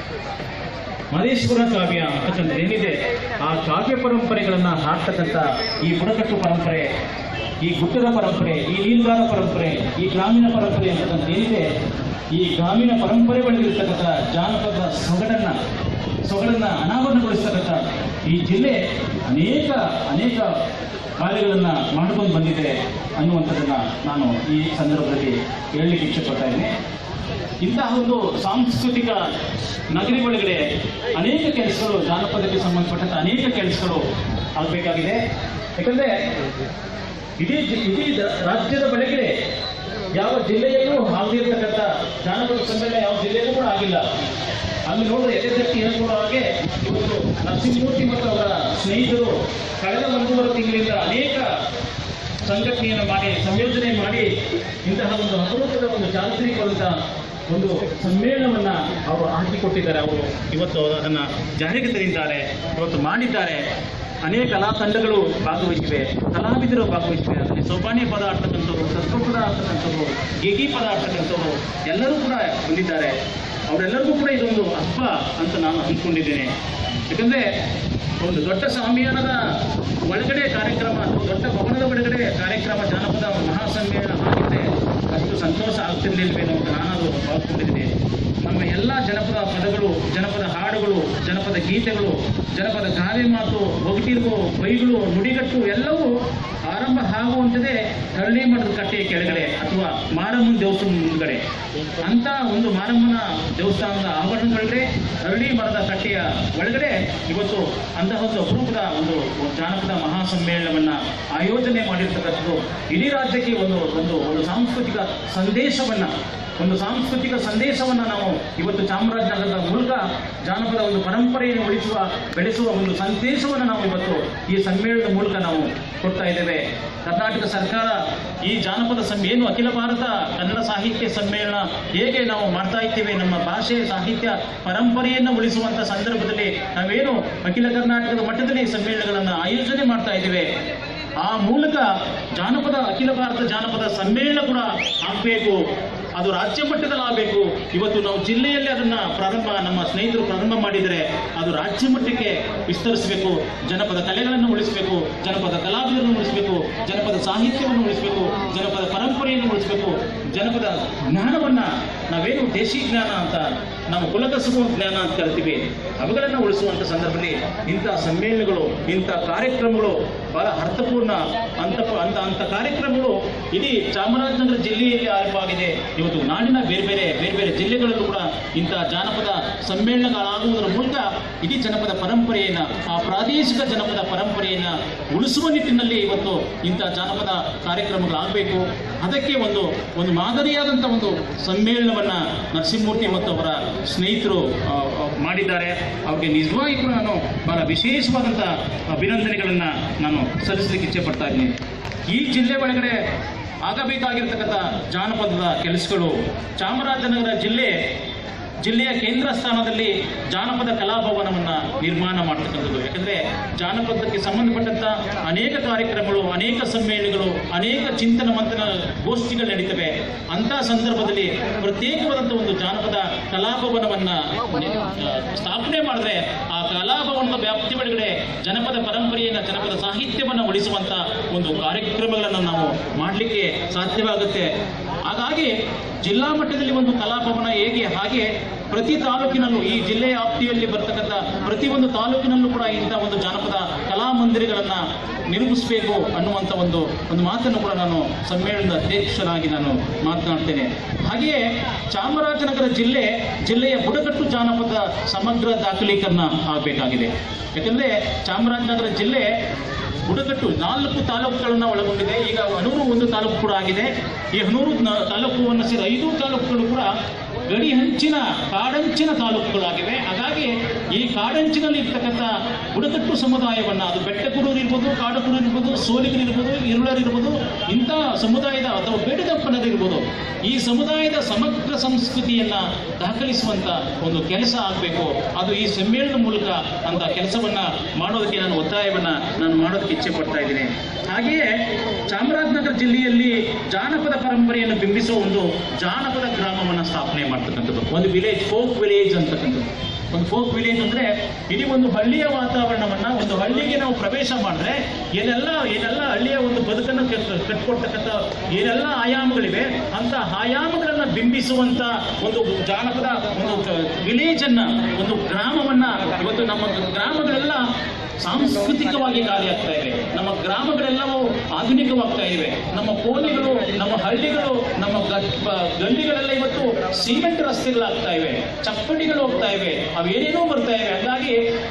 ಮಹೇಶ್ವರ ಕಾವ್ಯ ಅಂತಕ್ಕಂಥದ್ದು ಏನಿದೆ ಆ ಕಾವ್ಯ ಪರಂಪರೆಗಳನ್ನ ಹಾಡ್ತಕ್ಕಂಥ ಈ ಬುಡಕಟ್ಟು ಪರಂಪರೆ ಈ ಗುಡ್ಡದ ಪರಂಪರೆ ಈ ನೀಲ್ಗಾರ ಪರಂಪರೆ ಈ ಗ್ರಾಮೀಣ ಪರಂಪರೆ ಅಂತಕ್ಕಂಥ ಏನಿದೆ ಈ ಗ್ರಾಮೀಣ ಪರಂಪರೆ ಒಳಗಿರ್ತಕ್ಕಂಥ ಜಾನಪದ ಸೊಗಡನ್ನ ಸೊಗಡನ್ನ ಅನಾವರಣಗೊಳಿಸ್ತಕ್ಕಂಥ ಈ ಜಿಲ್ಲೆ ಅನೇಕ ಅನೇಕ ಕಾರ್ಯಗಳನ್ನ ಮಾಡ್ಕೊಂಡು ಬಂದಿದೆ ಅನ್ನುವಂಥದ್ದನ್ನ ನಾನು ಈ ಸಂದರ್ಭದಲ್ಲಿ ಹೇಳಲಿಕ್ಕೆ ಇಚ್ಛೆಪಡ್ತಾ ಇದ್ದೀನಿ ಇಂತಹ ಒಂದು ಸಾಂಸ್ಕೃತಿಕ ನಗರಿ ಒಳಗಡೆ ಅನೇಕ ಕೆಲಸಗಳು ಜಾನಪದಕ್ಕೆ ಸಂಬಂಧಪಟ್ಟಂತ ಅನೇಕ ಕೆಲಸಗಳು ಆಗಬೇಕಾಗಿದೆ ಯಾಕಂದ್ರೆ ಇಡೀ ಜಿ- ಇಡೀ ದ- ರಾಜ್ಯದ ಬೆಳಗಡೆ ಯಾವ ಜಿಲ್ಲೆಯಲ್ಲೂ ಆಗದಿರ್ತಕ್ಕಂಥ ಜಾನಪದ ಸಮ್ಮೇಳನ ಯಾವ ಜಿಲ್ಲೆಯಲ್ಲೂ ಕೂಡ ಆಗಿಲ್ಲ ಅಲ್ಲಿ ನೋಡಿದ್ರೆ ಎದೆತಟ್ಟಿ ಹೇಳ್ಕೊಳ್ಳೋ ಹಾಗೆ ಇವತ್ತು ನರಸಿಂಹಮೂರ್ತಿ ಮತ್ತು ಅವರ ಸ್ನೇಹಿತರು ಕಳೆದ ಒಂದೂವರೆ ತಿಂಗಳಿಂದ ಅನೇಕ ಸಂಘಟನೆಯನ್ನು ಮಾಡಿ ಸಂಯೋಜನೆ ಮಾಡಿ ಇಂತಹ ಒಂದು ಅಪರೂಪದ ಒಂದು ಚಾರಿತ್ರಿಕವಾದಂಥ ಒಂದು ಸಮ್ಮೇಳನವನ್ನ ಅವರು ಹಾಕಿಕೊಟ್ಟಿದ್ದಾರೆ ಅವರು ಇವತ್ತು ಅದನ್ನ ಜಾರಿಗೆ ತಂದಿದ್ದಾರೆ ಇವತ್ತು ಮಾಡಿದ್ದಾರೆ ಅನೇಕ ಕಲಾ ತಂಡಗಳು ಭಾಗವಹಿಸಿವೆ ಕಲಾವಿದರು ಭಾಗವಹಿಸಿವೆ ಅದರಲ್ಲಿ ಸೋಪಾನೆ ಪದ ಆಡ್ತಕ್ಕಂಥವ್ರು ತತ್ವ ಪದ ಆಡ್ತಕ್ಕಂಥವ್ರು ಗೆಗಿ ಪದ ಆಡ್ತಕ್ಕಂಥವ್ರು ಎಲ್ಲರೂ ಕೂಡ ಬಂದಿದ್ದಾರೆ ಅವರೆಲ್ಲರಿಗೂ ಕೂಡ ಇದೊಂದು ಹಬ್ಬ ಅಂತ ನಾನು ಅಂದ್ಕೊಂಡಿದ್ದೇನೆ ಯಾಕಂದ್ರೆ ಒಂದು ದೊಡ್ಡ ಸಾಮಿಯಾನದ ಒಳಗಡೆ ಕಾರ್ಯಕ್ರಮ ಅಥವಾ ದೊಡ್ಡ ಭವನದ ಒಳಗಡೆ ಕಾರ್ಯಕ್ರಮ ಜಾನಪದ ಮಹಾಸಮ್ಮೇಳನ ಆಗಿದ್ರೆ ಅಷ್ಟು ಸಂತೋಷ ಆಗ್ತಿರ್ಲಿಲ್ವೇನೋ ಅಂತ ನಾನದು ಭಾವಿಸ್ಕೊಂಡಿದ್ದೀನಿ ನಮ್ಮ ಎಲ್ಲ ಜನಪದ ಪದಗಳು ಜನಪದ ಹಾಡುಗಳು ಜನಪದ ಗೀತೆಗಳು ಜನಪದ ಗಾವೆ ಮಾತು ಒಗಟಿರು ಬೈಗಳು ನುಡಿಗಟ್ಟು ಎಲ್ಲವೂ ಆರಂಭ ಆಗುವಂಥದ್ದೇ ಹಳ್ಳಿ ಮಠದ ಕಟ್ಟೆಯ ಕೆಳಗಡೆ ಅಥವಾ ಮಾರಮ್ಮನ ದೇವಸ್ಥಾನ ಮುಂದ್ಗಡೆ ಅಂತ ಒಂದು ಮಾರಮ್ಮನ ದೇವಸ್ಥಾನದ ಆವರಣಗಳೇ ಹಳ್ಳಿ ಮರದ ಕಟ್ಟೆಯ ಒಳಗಡೆ ಇವತ್ತು ಅಂತಹ ಒಂದು ಅಪರೂಪದ ಒಂದು ಜಾನಪದ ಮಹಾಸಮ್ಮೇಳನವನ್ನ ಆಯೋಜನೆ ಮಾಡಿರ್ತಕ್ಕಂಥದ್ದು ಇಡೀ ರಾಜ್ಯಕ್ಕೆ ಒಂದು ಒಂದು ಒಂದು ಸಾಂಸ್ಕೃತಿಕ ಸಂದೇಶವನ್ನ ಒಂದು ಸಾಂಸ್ಕೃತಿಕ ಸಂದೇಶವನ್ನ ನಾವು ಇವತ್ತು ಚಾಮರಾಜನಗರದ ಮೂಲಕ ಜಾನಪದ ಒಂದು ಪರಂಪರೆಯನ್ನು ಉಳಿಸುವ ಬೆಳೆಸುವ ಒಂದು ಸಂದೇಶವನ್ನು ನಾವು ಇವತ್ತು ಈ ಸಮ್ಮೇಳನದ ಮೂಲಕ ನಾವು ಕೊಡ್ತಾ ಇದ್ದೇವೆ ಕರ್ನಾಟಕ ಸರ್ಕಾರ ಈ ಜಾನಪದ ಸಮ್ ಏನು ಅಖಿಲ ಭಾರತ ಕನ್ನಡ ಸಾಹಿತ್ಯ ಸಮ್ಮೇಳನ ಹೇಗೆ ನಾವು ಮಾಡ್ತಾ ಇದ್ದೇವೆ ನಮ್ಮ ಭಾಷೆ ಸಾಹಿತ್ಯ ಪರಂಪರೆಯನ್ನು ಉಳಿಸುವಂತ ಸಂದರ್ಭದಲ್ಲಿ ನಾವೇನು ಅಖಿಲ ಕರ್ನಾಟಕದ ಮಟ್ಟದಲ್ಲಿ ಸಮ್ಮೇಳನಗಳನ್ನು ಆಯೋಜನೆ ಮಾಡ್ತಾ ಇದ್ದೇವೆ ಆ ಮೂಲಕ ಜಾನಪದ ಅಖಿಲ ಭಾರತ ಜಾನಪದ ಸಮ್ಮೇಳನ ಕೂಡ ಆಗಬೇಕು ಅದು ರಾಜ್ಯ ಮಟ್ಟದಲ್ಲಿ ಆಗಬೇಕು ಇವತ್ತು ನಾವು ಜಿಲ್ಲೆಯಲ್ಲಿ ಅದನ್ನ ಪ್ರಾರಂಭ ನಮ್ಮ ಸ್ನೇಹಿತರು ಪ್ರಾರಂಭ ಮಾಡಿದರೆ ಅದು ರಾಜ್ಯ ಮಟ್ಟಕ್ಕೆ ವಿಸ್ತರಿಸಬೇಕು ಜನಪದ ಕಲೆಗಳನ್ನು ಉಳಿಸಬೇಕು ಜನಪದ ಕಲಾವಿದರನ್ನು ಉಳಿಸಬೇಕು ಜನಪದ ಸಾಹಿತ್ಯವನ್ನು ಉಳಿಸಬೇಕು ಜನಪದ ಪರಂಪರೆಯನ್ನು ಉಳಿಸಬೇಕು ಜನಪದ ಜ್ಞಾನವನ್ನ ನಾವೇನು ದೇಶಿ ಜ್ಞಾನ ಅಂತ ನಾವು ಕುಲಕಸುಬು ಜ್ಞಾನ ಅಂತ ಕರಿತೀವಿ ಅವುಗಳನ್ನು ಉಳಿಸುವಂತ ಸಂದರ್ಭದಲ್ಲಿ ಇಂಥ ಸಮ್ಮೇಳನಗಳು ಇಂಥ ಕಾರ್ಯಕ್ರಮಗಳು ಬಹಳ ಅರ್ಥಪೂರ್ಣ ಅಂತ ಅಂತ ಅಂತ ಕಾರ್ಯಕ್ರಮಗಳು ಇಡೀ ಚಾಮರಾಜನಗರ ಜಿಲ್ಲೆಯಲ್ಲಿ ಆರಂಭ ಆಗಿದೆ ಇವತ್ತು ನಾಡಿನ ಬೇರೆ ಬೇರೆ ಬೇರೆ ಬೇರೆ ಜಿಲ್ಲೆಗಳಲ್ಲೂ ಕೂಡ ಇಂತಹ ಜಾನಪದ ಸಮ್ಮೇಳನಗಳಾಗುವುದರ ಮೂಲಕ ಇಡೀ ಜನಪದ ಪರಂಪರೆಯನ್ನ ಆ ಪ್ರಾದೇಶಿಕ ಜನಪದ ಪರಂಪರೆಯನ್ನ ಉಳಿಸುವ ನಿಟ್ಟಿನಲ್ಲಿ ಇವತ್ತು ಇಂತಹ ಜಾನಪದ ಕಾರ್ಯಕ್ರಮಗಳಾಗಬೇಕು ಅದಕ್ಕೆ ಒಂದು ಒಂದು ಮಾದರಿಯಾದಂಥ ಒಂದು ಸಮ್ಮೇಳನವನ್ನ ನರಸಿಂಹಮೂರ್ತಿ ಮತ್ತು ಅವರ ಸ್ನೇಹಿತರು ಆ, ಆ, ಮಾಡಿದ್ದಾರೆ ಅವ್ರಿಗೆ ನಿಜವಾಗಿ ಕೂಡ ನಾನು ಬಹಳ ವಿಶೇಷವಾದಂಥ ಅಭಿನಂದನೆಗಳನ್ನ ನಾನು ಸಲ್ಲಿಸಲಿಕ್ಕೆ ಇಚ್ಛೆ ಪಡ್ತಾ ಇದ್ದೀನಿ ಈ ಜಿಲ್ಲೆ ಒಳಗಡೆ ಆಗಬೇಕಾಗಿರ್ತಕ್ಕಂಥ ಜಾನಪದದ ಕೆಲಸಗಳು ಚಾಮರಾಜನಗರ ಜಿಲ್ಲೆ ಜಿಲ್ಲೆಯ ಕೇಂದ್ರ ಸ್ಥಾನದಲ್ಲಿ ಜಾನಪದ ಕಲಾಭವನವನ್ನ ನಿರ್ಮಾಣ ಮಾಡ್ತಕ್ಕಂಥದ್ದು ಯಾಕಂದ್ರೆ ಜಾನಪದಕ್ಕೆ ಸಂಬಂಧಪಟ್ಟಂತ ಅನೇಕ ಕಾರ್ಯಕ್ರಮಗಳು ಅನೇಕ ಸಮ್ಮೇಳನಗಳು ಅನೇಕ ಚಿಂತನ ಮಂಥನ ಗೋಷ್ಠಿಗಳು ನಡೀತವೆ ಅಂತ ಸಂದರ್ಭದಲ್ಲಿ ಪ್ರತ್ಯೇಕವಾದಂಥ ಒಂದು ಜಾನಪದ ಕಲಾಭವನವನ್ನ ಆ, ಸ್ಥಾಪನೆ ಮಾಡಿದ್ರೆ ಆ ಕಲಾಭವನದ ವ್ಯಾಪ್ತಿ ಒಳಗಡೆ ಜನಪದ ಪರಂಪರೆಯನ್ನ ಜನಪದ ಸಾಹಿತ್ಯವನ್ನ ಉಳಿಸುವಂತ ಒಂದು ಕಾರ್ಯಕ್ರಮಗಳನ್ನು ನಾವು ಮಾಡಲಿಕ್ಕೆ ಸಾಧ್ಯವಾಗುತ್ತೆ ಹಾಗಾಗಿ ಜಿಲ್ಲಾ ಮಟ್ಟದಲ್ಲಿ ಒಂದು ಕಲಾಭವನ ಹೇಗೆ ಹಾಗೆ ಪ್ರತಿ ತಾಲೂಕಿನಲ್ಲೂ ಈ ಜಿಲ್ಲೆಯ ವ್ಯಾಪ್ತಿಯಲ್ಲಿ ಬರ್ತಕ್ಕಂಥ ಪ್ರತಿ ಒಂದು ತಾಲೂಕಿನಲ್ಲೂ ಕೂಡ ಇಂಥ ಒಂದು ಜಾನಪದ ಕಲಾ ಮಂದಿರಗಳನ್ನ ನಿರ್ಮಿಸಬೇಕು ಅನ್ನುವಂಥ ಒಂದು ಒಂದು ಮಾತನ್ನು ಕೂಡ ನಾನು ಸಮ್ಮೇಳನದ ಅಧ್ಯಕ್ಷನಾಗಿ ನಾನು ಮಾತನಾಡ್ತೇನೆ ಹಾಗೆಯೇ ಚಾಮರಾಜನಗರ ಜಿಲ್ಲೆ ಜಿಲ್ಲೆಯ ಬುಡಕಟ್ಟು ಜಾನಪದ ಸಮಗ್ರ ದಾಖಲೀಕರಣ ಆಗಬೇಕಾಗಿದೆ ಯಾಕಂದ್ರೆ ಚಾಮರಾಜನಗರ ಜಿಲ್ಲೆ ಬುಡಕಟ್ಟು ನಾಲ್ಕು ತಾಲೂಕುಗಳನ್ನ ಒಳಗೊಂಡಿದೆ ಈಗ ಹನೂರು ಒಂದು ತಾಲೂಕು ಕೂಡ ಆಗಿದೆ ಈ ಹನೂರು ನ- ತಾಲೂಕುವನ್ನು ಸೇರಿ ಐದು ತಾಲೂಕುಗಳು ಕೂಡ ಗಡಿ ಹಂಚಿನ ಕಾಡಂಚಿನ ತಾಲೂಕುಗಳಾಗಿವೆ ಹಾಗಾಗಿ ಈ ಕಾಡಂಚಿನಲ್ಲಿ ಇರ್ತಕ್ಕಂಥ ಬುಡಕಟ್ಟು ಸಮುದಾಯವನ್ನ ಅದು ಬೆಟ್ಟಕುಡೂರು ಇರ್ಬೋದು ಕಾಡುಕುಡೂರು ಇರ್ಬೋದು ಸೋಲಿಗರು ಇರ್ಬೋದು ಇರುಳರು ಇರ್ಬೋದು ಇಂಥ ಸಮುದಾಯದ ಅಥವಾ ಬೇಡದಪ್ಪನರು ಇರ್ಬೋದು ಈ ಸಮುದಾಯದ ಸಮಗ್ರ ಸಂಸ್ಕೃತಿಯನ್ನ ದಾಖಲಿಸುವಂತ ಒಂದು ಕೆಲಸ ಆಗಬೇಕು ಅದು ಈ ಸಮ್ಮೇಳನ ಮೂಲಕ ಅಂತ ಕೆಲಸವನ್ನ ಮಾಡೋದಕ್ಕೆ ನಾನು ಒತ್ತಾಯವನ್ನ ನಾನು ಮಾಡೋದಕ್ಕೆ ಇಚ್ಛೆ ಪಡ್ತಾ ಇದ್ದೀನಿ ಹಾಗೆಯೇ ಚಾಮರಾಜನಗರ ಜಿಲ್ಲೆಯಲ್ಲಿ ಜಾನಪದ ಪರಂಪರೆಯನ್ನು ಬಿಂಬಿಸುವ ಒಂದು ಜಾನಪದ ಗ್ರಾಮವನ್ನ ಸ್ಥಾಪನೆ ಮಾಡ್ತಕ್ಕಂಥದ್ದು ಒಂದು ವಿಲೇಜ್ ಫೋಕ್ ವಿಲೇಜ್ ಅಂತಕ್ಕಂಥದ್ದು ಒಂದು ಫೋಕ್ ವಿಲೇಜ್ ಅಂದ್ರೆ ಇಡೀ ಒಂದು ಹಳ್ಳಿಯ ವಾತಾವರಣವನ್ನ ಒಂದು ಹಳ್ಳಿಗೆ ನಾವು ಪ್ರವೇಶ ಮಾಡಿದ್ರೆ ಏನೆಲ್ಲ ಏನೆಲ್ಲ ಹಳ್ಳಿಯ ಒಂದು ಬದುಕನ್ನು ಕಟ್- ಕಟ್ಕೊಡ್ತಕ್ಕಂಥ ಏನೆಲ್ಲ ಆಯಾಮಗಳಿವೆ ಅಂತ ಆಯಾಮಗಳನ್ನ ಬಿಂಬಿಸುವಂತ ಒಂದು ಜಾನಪದ ಒಂದು ವಿಲೇಜ್ ಅನ್ನ ಒಂದು ಗ್ರಾಮವನ್ನ ಇವತ್ತು ನಮ್ಮ ಗ್ರಾಮಗಳೆಲ್ಲ ಸಾಂಸ್ಕೃತಿಕವಾಗಿ ಕಾರ್ಯಾಗ್ತಾ ಇವೆ ನಮ್ಮ ಗ್ರಾಮಗಳೆಲ್ಲವೂ ಆಧುನಿಕವಾಗ್ತಾ ಇವೆ ನಮ್ಮ ಕೋಣೆಗಳು ನಮ್ಮ ಹಳ್ಳಿಗಳು ನಮ್ಮ ಗ- ಬ- ಗಲ್ಲಿಗಳೆಲ್ಲ ಇವತ್ತು ಸಿಮೆಂಟ್ ರಸ್ತೆಗಳಾಗ್ತಾ ಇವೆ ಚಪ್ಪಡಿಗಳು ಹೋಗ್ತಾ ಇವೆ ಅವೇನೇನೋ ಬರ್ತಾ ಇವೆ ಹಾಗಾಗಿ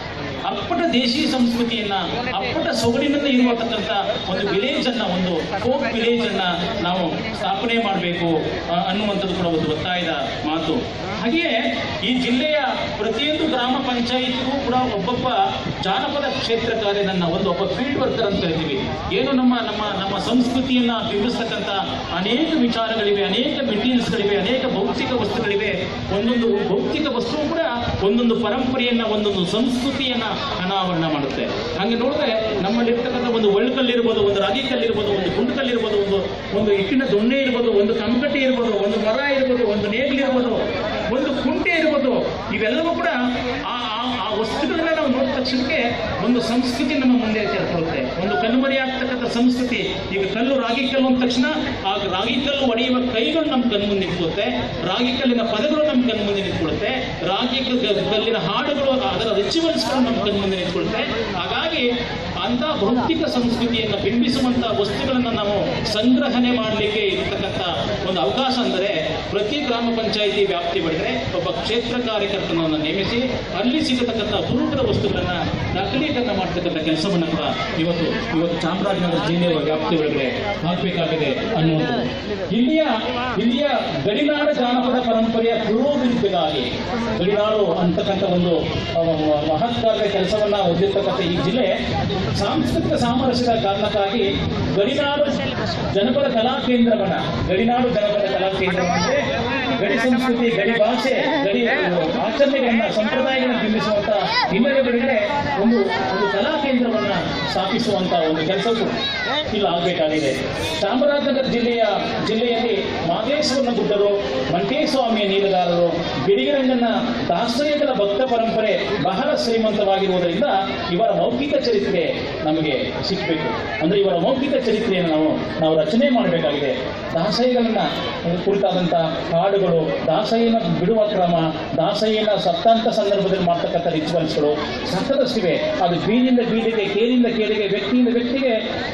ಅಪ್ಪಟ ದೇಶಿ ಸಂಸ್ಕೃತಿಯನ್ನ ಅಪ್ಪಟ ಸೊಗಡಿನಿಂದ ಇರುವತಕ್ಕಂಥ ಒಂದು ವಿಲೇಜ್ ಅನ್ನ ಒಂದು ಫೋಕ್ ವಿಲೇಜ್ ಅನ್ನ ನಾವು ಸ್ಥಾಪನೆ ಮಾಡಬೇಕು ಅನ್ನುವಂಥದ್ದು ಕೂಡ ಒಂದು ಒತ್ತಾಯದ ಮಾತು ಹಾಗೆಯೇ ಈ ಜಿಲ್ಲೆಯ ಪ್ರತಿಯೊಂದು ಗ್ರಾಮ ಪಂಚಾಯಿತಿಗೂ ಕೂಡ ಒಬ್ಬೊಬ್ಬ ಜಾನಪದ ಕ್ಷೇತ್ರಕಾರ್ಯನನ್ನ ಒಂದು ಒಬ್ಬ ಫೀಲ್ಡ್ ವರ್ಕರ್ ಅಂತ ಕರಿತೀವಿ ಏನು ನಮ್ಮ ನಮ್ಮ ನಮ್ಮ ಸಂಸ್ಕೃತಿಯನ್ನ ಬಿಂಬಿಸ್ತಕ್ಕಂಥ ಅನೇಕ ವಿಚಾರಗಳಿವೆ ಅನೇಕ ಮೆಟೀರಿಯಲ್ಸ್ಗಳಿವೆ ಅನೇಕ ಭೌತಿಕ ವಸ್ತುಗಳಿವೆ ಒಂದೊಂದು ಭೌತಿಕ ವಸ್ತು ಕೂಡ ಒಂದೊಂದು ಪರಂಪರೆಯನ್ನ ಒಂದೊಂದು ಸಂಸ್ಕೃತಿಯನ್ನ ಅನಾವರಣ ಮಾಡುತ್ತೆ ಹಂಗೆ ನೋಡಿದ್ರೆ ನಮ್ಮಲ್ಲಿರ್ತಕ್ಕಂಥ ಒಂದು ಒಳ್ಕಲ್ಲಿರ್ಬೋದು ಒಂದು ರಾಗಿ ಕಲ್ಲಿರ್ಬೋದು ಒಂದು ಗುಂಡುಕಲ್ಲಿರ್ಬೋದು ಒಂದು ಒಂದು ಇಟ್ಟಿನ ದೊಣ್ಣೆ ಇರ್ಬೋದು ಒಂದು ಕಮ್ಮಕಟ್ಟಿ ಇರ್ಬೋದು ಒಂದು ಮರ ಇರ್ಬೋದು ಒಂದು ನೇಗಿಲಿರ್ಬೋದು ಒಂದು ಕುಂಟೆ ಇರ್ಬೋದು ಇವೆಲ್ಲವೂ ಕೂಡ ಆ ಆ- ಆ ವಸ್ತುಗಳನ್ನ ನಾವು ನೋಡಿದ ತಕ್ಷಣಕ್ಕೆ ಒಂದು ಸಂಸ್ಕೃತಿ ನಮ್ಮ ಮುಂದೆ ಸೇರ್ಕೊಳ್ಳುತ್ತೆ ಒಂದು ಕಣ್ಮರಿ ಆಗ್ತಕ್ಕಂಥ ಸಂಸ್ಕೃತಿ ಈಗ ಕಲ್ಲು ರಾಗಿ ಕಲ್ಲು ಅಂದ ತಕ್ಷಣ ಆ ರಾಗಿ ಕಲ್ಲು ಒಡೆಯುವ ಕೈಗಳು ನಮ್ಮ ಕಣ್ಣು ಮುಂದೆ ನಿಂತ್ಕೊಳ್ಳುತ್ತೆ ರಾಗಿ ಕಲ್ಲಿನ ಪದಗಳು ನಮ್ಮ ಕಣ್ಣು ಮುಂದೆ ನಿಂತ್ಕೊಳ್ಳುತ್ತೆ ರಾಗಿ ಕ- ಕಲ್ಲಿನ ಹಾಡುಗಳು ಅದರ ರಿಚುವಲ್ಸ್ಗಳು ನಮ್ಮ ಕಣ್ಣು ಮುಂದೆ ನಿಂತ್ಕೊಳ್ಳುತ್ತೆ ಹಾಗಾಗಿ ಅಂತ ಭೌತಿಕ ಸಂಸ್ಕೃತಿಯನ್ನು ಬಿಂಬಿಸುವಂತ ವಸ್ತುಗಳನ್ನು ನಾವು ಸಂಗ್ರಹಣೆ ಮಾಡಲಿಕ್ಕೆ ಇರತಕ್ಕಂಥ ಒಂದು ಅವಕಾಶ ಅಂದರೆ ಪ್ರತಿ ಗ್ರಾಮ ಪಂಚಾಯಿತಿ ವ್ಯಾಪ್ತಿ ಒಳಗಡೆ ಒಬ್ಬ ಕ್ಷೇತ್ರ ಕಾರ್ಯಕರ್ತನನ್ನು ನೇಮಿಸಿ ಅಲ್ಲಿ ಸಿಗತಕ್ಕಂಥ ಅಪರೂಪದ ವಸ್ತುಗಳನ್ನ ದಾಖಲೀಕರಣ ಮಾಡ್ತಕ್ಕಂಥ ಕೆಲಸವನ್ನು ಕೂಡ ಇವತ್ತು ಇವತ್ತು ಚಾಮರಾಜನಗರ ಜಿಲ್ಲೆಯ ವ್ಯಾಪ್ತಿ ಒಳಗಡೆ ಹಾಕಬೇಕಾಗಿದೆ ಅನ್ನುವಂಥದ್ದು ಇಲ್ಲಿಯ ಇಲ್ಲಿಯ ಗಡಿನಾಡ ಜಾನಪದ ಪರಂಪರೆಯ ಪುರೋಭಿವೃದ್ಧಿಗಾಗಿ ಗಡಿನಾಡು ಅಂತಕ್ಕಂಥ ಒಂದು ಅಹ್, ಮಹತ್ಕಾರದ ಕೆಲಸವನ್ನ ಹೊಂದಿರತಕ್ಕಂಥ ಈ ಜಿಲ್ಲೆ ಸಾಂಸ್ಕೃತಿಕ ಸಾಮರಸ್ಯದ ಕಾರಣಕ್ಕಾಗಿ ಗಡಿನಾಡು ಜನಪದ ಕಲಾ ಕೇಂದ್ರವನ್ನ ಗಡಿನಾಡು ಜನಪದ ಕಲಾ ಕೇಂದ್ರ ಅಂದ್ರೆ ಗಡಿ ಸಂಸ್ಕೃತಿ ಗಡಿ ಭಾಷೆ ಗಡಿ ಆಚರಣೆಗಳನ್ನ ಸಂಪ್ರದಾಯಗಳನ್ನ ಬಿಂಬಿಸುವಂತ ಹಿನ್ನೆಲೆಗಳಿಗೆ ಒಂದು ಒಂದು ಕಲಾ ಕೇಂದ್ರವನ್ನ ಸ್ಥಾಪಿಸುವಂತ ಒಂದು ಕೆಲಸವು ಇಲ್ಲಿ ಆಗಬೇಕಾಗಿದೆ ಚಾಮರಾಜನಗರ ಜಿಲ್ಲೆಯ ಜಿಲ್ಲೆಯಲ್ಲಿ ಮಾದೇಶ್ವರನ ಗುಡ್ಡರು ಮಂಟೇಸ್ವಾಮಿಯ ನೀಲಗಾರರು ಬಿಡಿಗರಂಗನ ದಾಸಯ್ಯಗಳ ಭಕ್ತ ಪರಂಪರೆ ಬಹಳ ಶ್ರೀಮಂತವಾಗಿರುವುದರಿಂದ ಇವರ ಮೌಖಿಕ ಚರಿತ್ರೆ ನಮಗೆ ಸಿಕ್ಕಬೇಕು ಅಂದ್ರೆ ಇವರ ಮೌಖಿಕ ಚರಿತ್ರೆಯನ್ನು ನಾವು ನಾವು ರಚನೆ ಮಾಡಬೇಕಾಗಿದೆ ದಾಸಯ್ಯಗಳನ್ನ ಕುರಿತಾದಂಥ ಹಾಡುಗಳು ದಾಸಯ್ಯನ ಬಿಡುವ ಕ್ರಮ ದಾಸಯ್ಯನ ಸತ್ತಂತ ಸಂದರ್ಭದಲ್ಲಿ ಮಾಡ್ತಕ್ಕಂಥ ರಿಚುವಲ್ಸ್ಗಳು ಸಕ್ಕದಷ್ಟಿವೆ ಅದು ಬೀದಿಯಿಂದ ಬೀದಿಗೆ ಕೇರಿಂದ ಕೇರಿಗೆ ವ್ಯಕ್ತಿಯಿಂದ ವ್ಯಕ್ತಿಗೆ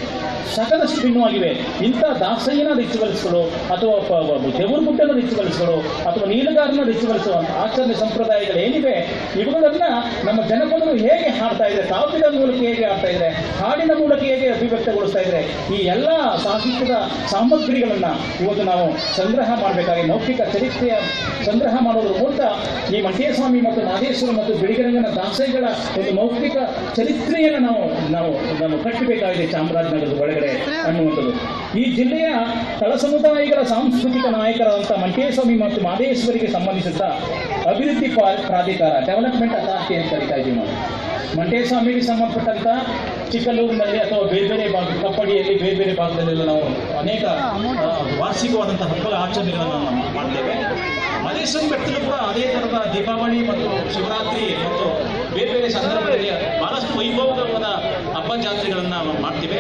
ಸಕಲಷ್ಟು ಭಿನ್ನವಾಗಿವೆ ಇಂಥ ದಾಸಯ್ಯನ ರಿಚುವಲ್ಸ್ಗಳು ಅಥವಾ ದೇವರಗುಡ್ಡನ ರಿಚುವಲ್ಸ್ಗಳು ಅಥವಾ ನೀಲಗಾರನ ರಿಚುವಲ್ಸ್ ಆಚರಣೆ ಸಂಪ್ರದಾಯಗಳು ಏನಿವೆ ಇವುಗಳನ್ನ ನಮ್ಮ ಜನಪದರು ಹೇಗೆ ಹಾಡ್ತಾ ಇದೆ ಕಾವ್ಯದ ಮೂಲಕ ಹೇಗೆ ಹಾಡ್ತಾ ಇದ್ದಾರೆ ಹಾಡಿನ ಮೂಲಕ ಹೇಗೆ ಅಭಿವ್ಯಕ್ತಗೊಳಿಸ್ತಾ ಇದ್ದಾರೆ ಈ ಎಲ್ಲ ಸಾಹಿತ್ಯದ ಸಾಮಗ್ರಿಗಳನ್ನ ಇವತ್ತು ನಾವು ಸಂಗ್ರಹ ಮಾಡಬೇಕಾಗಿ ಮೌಖಿಕ ಚರಿತ್ರೆಯ ಸಂಗ್ರಹ ಮಾಡೋದ್ರ ಮೂಲಕ ಈ ಮಂಟೇಸ್ವಾಮಿ ಮತ್ತು ಮಾದೇಶ್ವರ ಮತ್ತು ಬಿಳಿಗರಂಗನ ದಾಸೈಗಳ ಒಂದು ಮೌಖಿಕ ಚರಿತ್ರೆಯನ್ನು ನಾವು ನಾವು ನಾವು ಕಟ್ಟಬೇಕಾಗಿದೆ ಚಾಮರಾಜನಗರದ ಒಳಗೆ ಒಳಗಡೆ ಅನ್ನುವಂಥದ್ದು ಈ ಜಿಲ್ಲೆಯ ತಳ ಸಮುದಾಯಗಳ ಸಾಂಸ್ಕೃತಿಕ ನಾಯಕರಾದಂಥ ಮಂಟೇಸ್ವಾಮಿ ಮತ್ತು ಮಾದೇಶ್ವರಿಗೆ ಸಂಬಂಧಿಸಿದ ಅಭಿವೃದ್ಧಿ ಪಾ- ಪ್ರಾಧಿಕಾರ ಡೆವಲಪ್ಮೆಂಟ್ ಅಥಾರಿಟಿ ಅಂತ ಕರಿತಾ ಇದ್ದೀವಿ ನಾವು ಮಂಟೇಸ್ವಾಮಿಗೆ ಸಂಬಂಧಪಟ್ಟಂತ ಚಿಕ್ಕಲ್ಲೂರಿನಲ್ಲಿ ಅಥವಾ ಬೇರೆ ಬೇರೆ ಭಾಗ ಕಪ್ಪಡಿಯಲ್ಲಿ ಬೇರೆ ಬೇರೆ ಭಾಗದಲ್ಲೆಲ್ಲ ನಾವು ಅನೇಕ ಆ, ವಾರ್ಷಿಕವಾದಂತಹ ಹಬ್ಬಗಳ ಆಚರಣೆಗಳನ್ನು ನಾವು ಮಾಡ್ತೇವೆ ಮಲೇಶ್ವರ ಬೆಟ್ಟದಲ್ಲೂ ಕೂಡ ಅದೇ ಥರದ ದೀಪಾವಳಿ ಮತ್ತು ಶಿವರಾತ್ರಿ ಮತ್ತು ಬೇರೆ ಬೇರೆ ಸಂದರ್ಭದಲ್ಲಿ ಬಹಳಷ್ಟು ವೈಭವವಾದ ಹಬ್ಬ ಜಾತ್ರೆಗಳನ್ನು ನಾವು ಮಾಡ್ತೀವಿ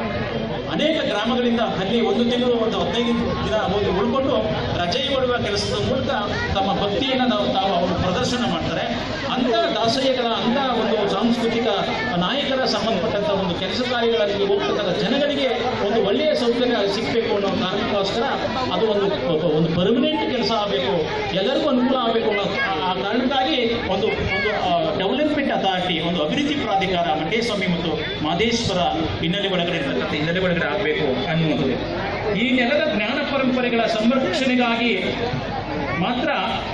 ಅನೇಕ ಗ್ರಾಮಗಳಿಂದ ಅಲ್ಲಿ ಒಂದು ತಿಂಗಳು ಒಂದು ಹದಿನೈದು ದಿನ ಹೋಗಿ ಉಳ್ಕೊಂಡು ರಜೆ ಕೊಡುವ ಕೆಲಸದ ಮೂಲಕ ತಮ್ಮ ಭಕ್ತಿಯನ್ನು ನಾವು ತಾವು ಅವರು ಪ್ರದರ್ಶನ ಮಾಡ್ತಾರೆ ಅಂಥ ದಾಸಯ್ಯಗಳ ಅಂಥ ಒಂದು ಸಾಂಸ್ಕೃತಿಕ ನಾಯಕರ ಸಂಬಂಧಪಟ್ಟಂಥ ಒಂದು ಕೆಲಸ ಕಾರ್ಯಗಳಲ್ಲಿ ಹೋಗ್ತಕ್ಕಂಥ ಜನಗಳಿಗೆ ಒಂದು ಒಳ್ಳೆಯ ಸೌಕರ್ಯ ಸಿಗಬೇಕು ಅನ್ನೋ ಕಾರಣಕ್ಕೋಸ್ಕರ ಅದು ಒಂದು ಒಂದು ಪರ್ಮನೆಂಟ್ ಕೆಲಸ ಆಗಬೇಕು ಎಲ್ಲರಿಗೂ ಅನುಕೂಲ ಆಗಬೇಕು ಅನ್ನೋ ಆ- ಆ ಕಾರಣಕ್ಕಾಗಿ ಒಂದು ಒಂದು ಡೆವಲಪ್ಮೆಂಟ್ ಅಥಾರಿಟಿ ಒಂದು ಅಭಿವೃದ್ಧಿ ಪ್ರಾಧಿಕಾರ ಮಂಟೇಸ್ವಾಮಿ ಮತ್ತು ಮಾದೇಶ್ವರ ಹಿನ್ನೆಲೆ ಒಳಗಡೆ ಇರ್ತಕ್ಕಂಥ ಹಿನ್ನೆಲೆ ಒಳಗಡೆ ಆಗಬೇಕು ಅನ್ನುವಂಥದ್ದು ಈ ನೆಲದ ಜ್ಞಾನ ಪರಂಪರೆಗಳ ಸಂರಕ್ಷಣೆಗಾಗಿ ಮಾತ್ರ